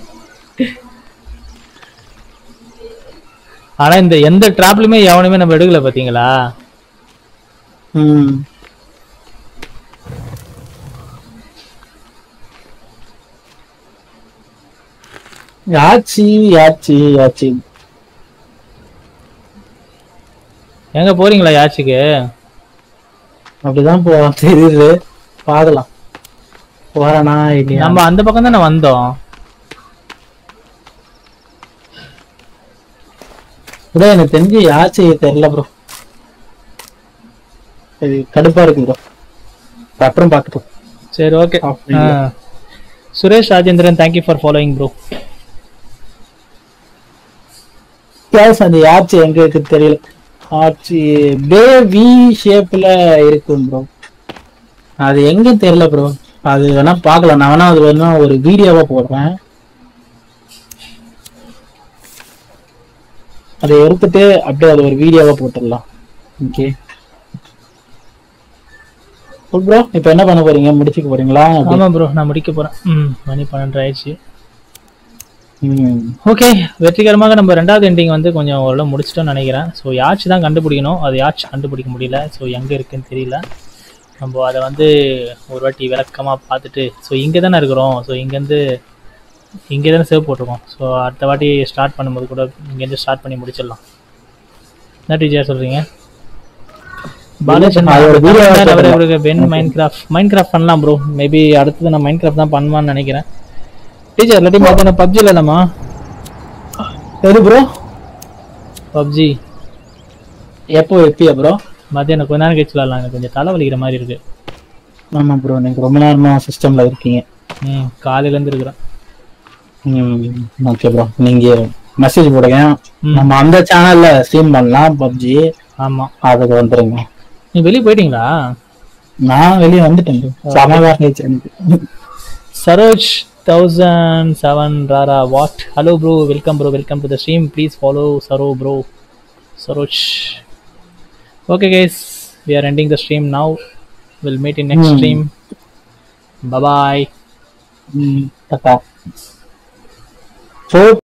ஆனா இந்த எந்த ட்ராப்லயுமே எவனுமே நம்ம எடுக்கல பாத்தீங்களா ம் யாச்சி யாச்சி யாச்சி எங்க போறீங்களா யாச்சுக்கு அப்படிதான் போ தெரியுது பார்க்கலாம் போறானா இல்லையா நம்ம அந்த பக்கம் தானே வந்தோம் கூட எனக்கு தெரிஞ்சு யாச்சி தெரியல ப்ரோ இது கடுப்பா இருக்கு ப்ரோ அப்புறம் பார்க்கட்டும் சரி ஓகே அப்படிங்களா? Suresh Rajendran thank you for following bro guys அந்த யாச்சி எங்க இருக்கு தெரியல ஆச்சி பே வி ஷேப்ல இருக்கும் ப்ரோ அது எங்க தெரியல ப்ரோ அது வேணா பார்க்கலாம் நான் வேணா அது வேணா ஒரு வீடியோவா போடுறேன் அதை எடுத்துட்டு அப்படியே அது ஒரு வீடியோவா போட்டுடலாம் ஓகே ப்ரோ இப்போ என்ன பண்ண போறீங்க முடிச்சுக்க போறீங்களா ஆமா ப்ரோ நான் முடிக்க போறேன் ம் மணி பன்னெண்டு ஆயிடுச்சு ம் ஓகே வெற்றிகரமாக நம்ம ரெண்டாவது எண்டிங் வந்து கொஞ்சம் ஓரளவு முடிச்சிட்டோம்னு நினைக்கிறேன் ஸோ யாச்சு தான் கண்டுபிடிக்கணும் அது யாச்சு கண்டுபிடிக்க முடியல ஸோ எங்கே இருக்குன்னு தெரியல நம்ம அதை வந்து ஒரு வாட்டி விளக்கமாக பார்த்துட்டு ஸோ இங்கே தானே இருக்கிறோம் ஸோ இங்கேருந்து இங்கே தானே சேவ் போட்டிருக்கோம் ஸோ அடுத்த வாட்டி ஸ்டார்ட் பண்ணும்போது கூட இங்கேருந்து ஸ்டார்ட் பண்ணி முடிச்சிடலாம் என்ன டீச்சர் சொல்கிறீங்க பாலச்சந்திரன் அதோட video வை அவர் போட்டுடலாம். இவருக்கு பென் மைண்ட் கிராஃப்ட் மைண்ட் கிராஃப்ட் பண்ணலாம் ப்ரோ மேபி அடுத்தது நான் மைண்ட் கிராஃப்ட் தான் பண்ணுவான்னு நினைக்கிறேன் டீச்சர் இல்லாட்டி மத்தியானம் பப்ஜி இல்லைம்மா எது ப்ரோ பப்ஜி எப்போ எப்பயா ப்ரோ மத்தியானம் கொஞ்ச நேரம் கழிச்சு விளாட்லாம் எனக்கு கொஞ்சம் தலை வலிக்கிற மாதிரி இருக்கு ஆமா ப்ரோ நீங்க ரொம்ப நேரமா சிஸ்டம்ல இருக்கீங்க ம் காலையிலேருந்து இருக்கிறேன் ம் ஓகே ப்ரோ நீங்க மெசேஜ் போடுங்க ம். நம்ம அந்த சேனல்ல ஸ்ட்ரீம் பண்ணலாம் பப்ஜி ஆமாம் அதுக்கு வந்துருங்க நீ வெளியே போயிட்டீங்களா நான் வெளியே வந்துட்டேன் bro. செம இருந்துச்சு எனக்கு சரோஜ் தௌசண்ட் செவன் ராரா what hello bro welcome bro welcome to the stream please follow Saroj bro Saroj okay guys we are ending the stream now will meet in next Hmm. Stream bye bye ம், தக்கா. So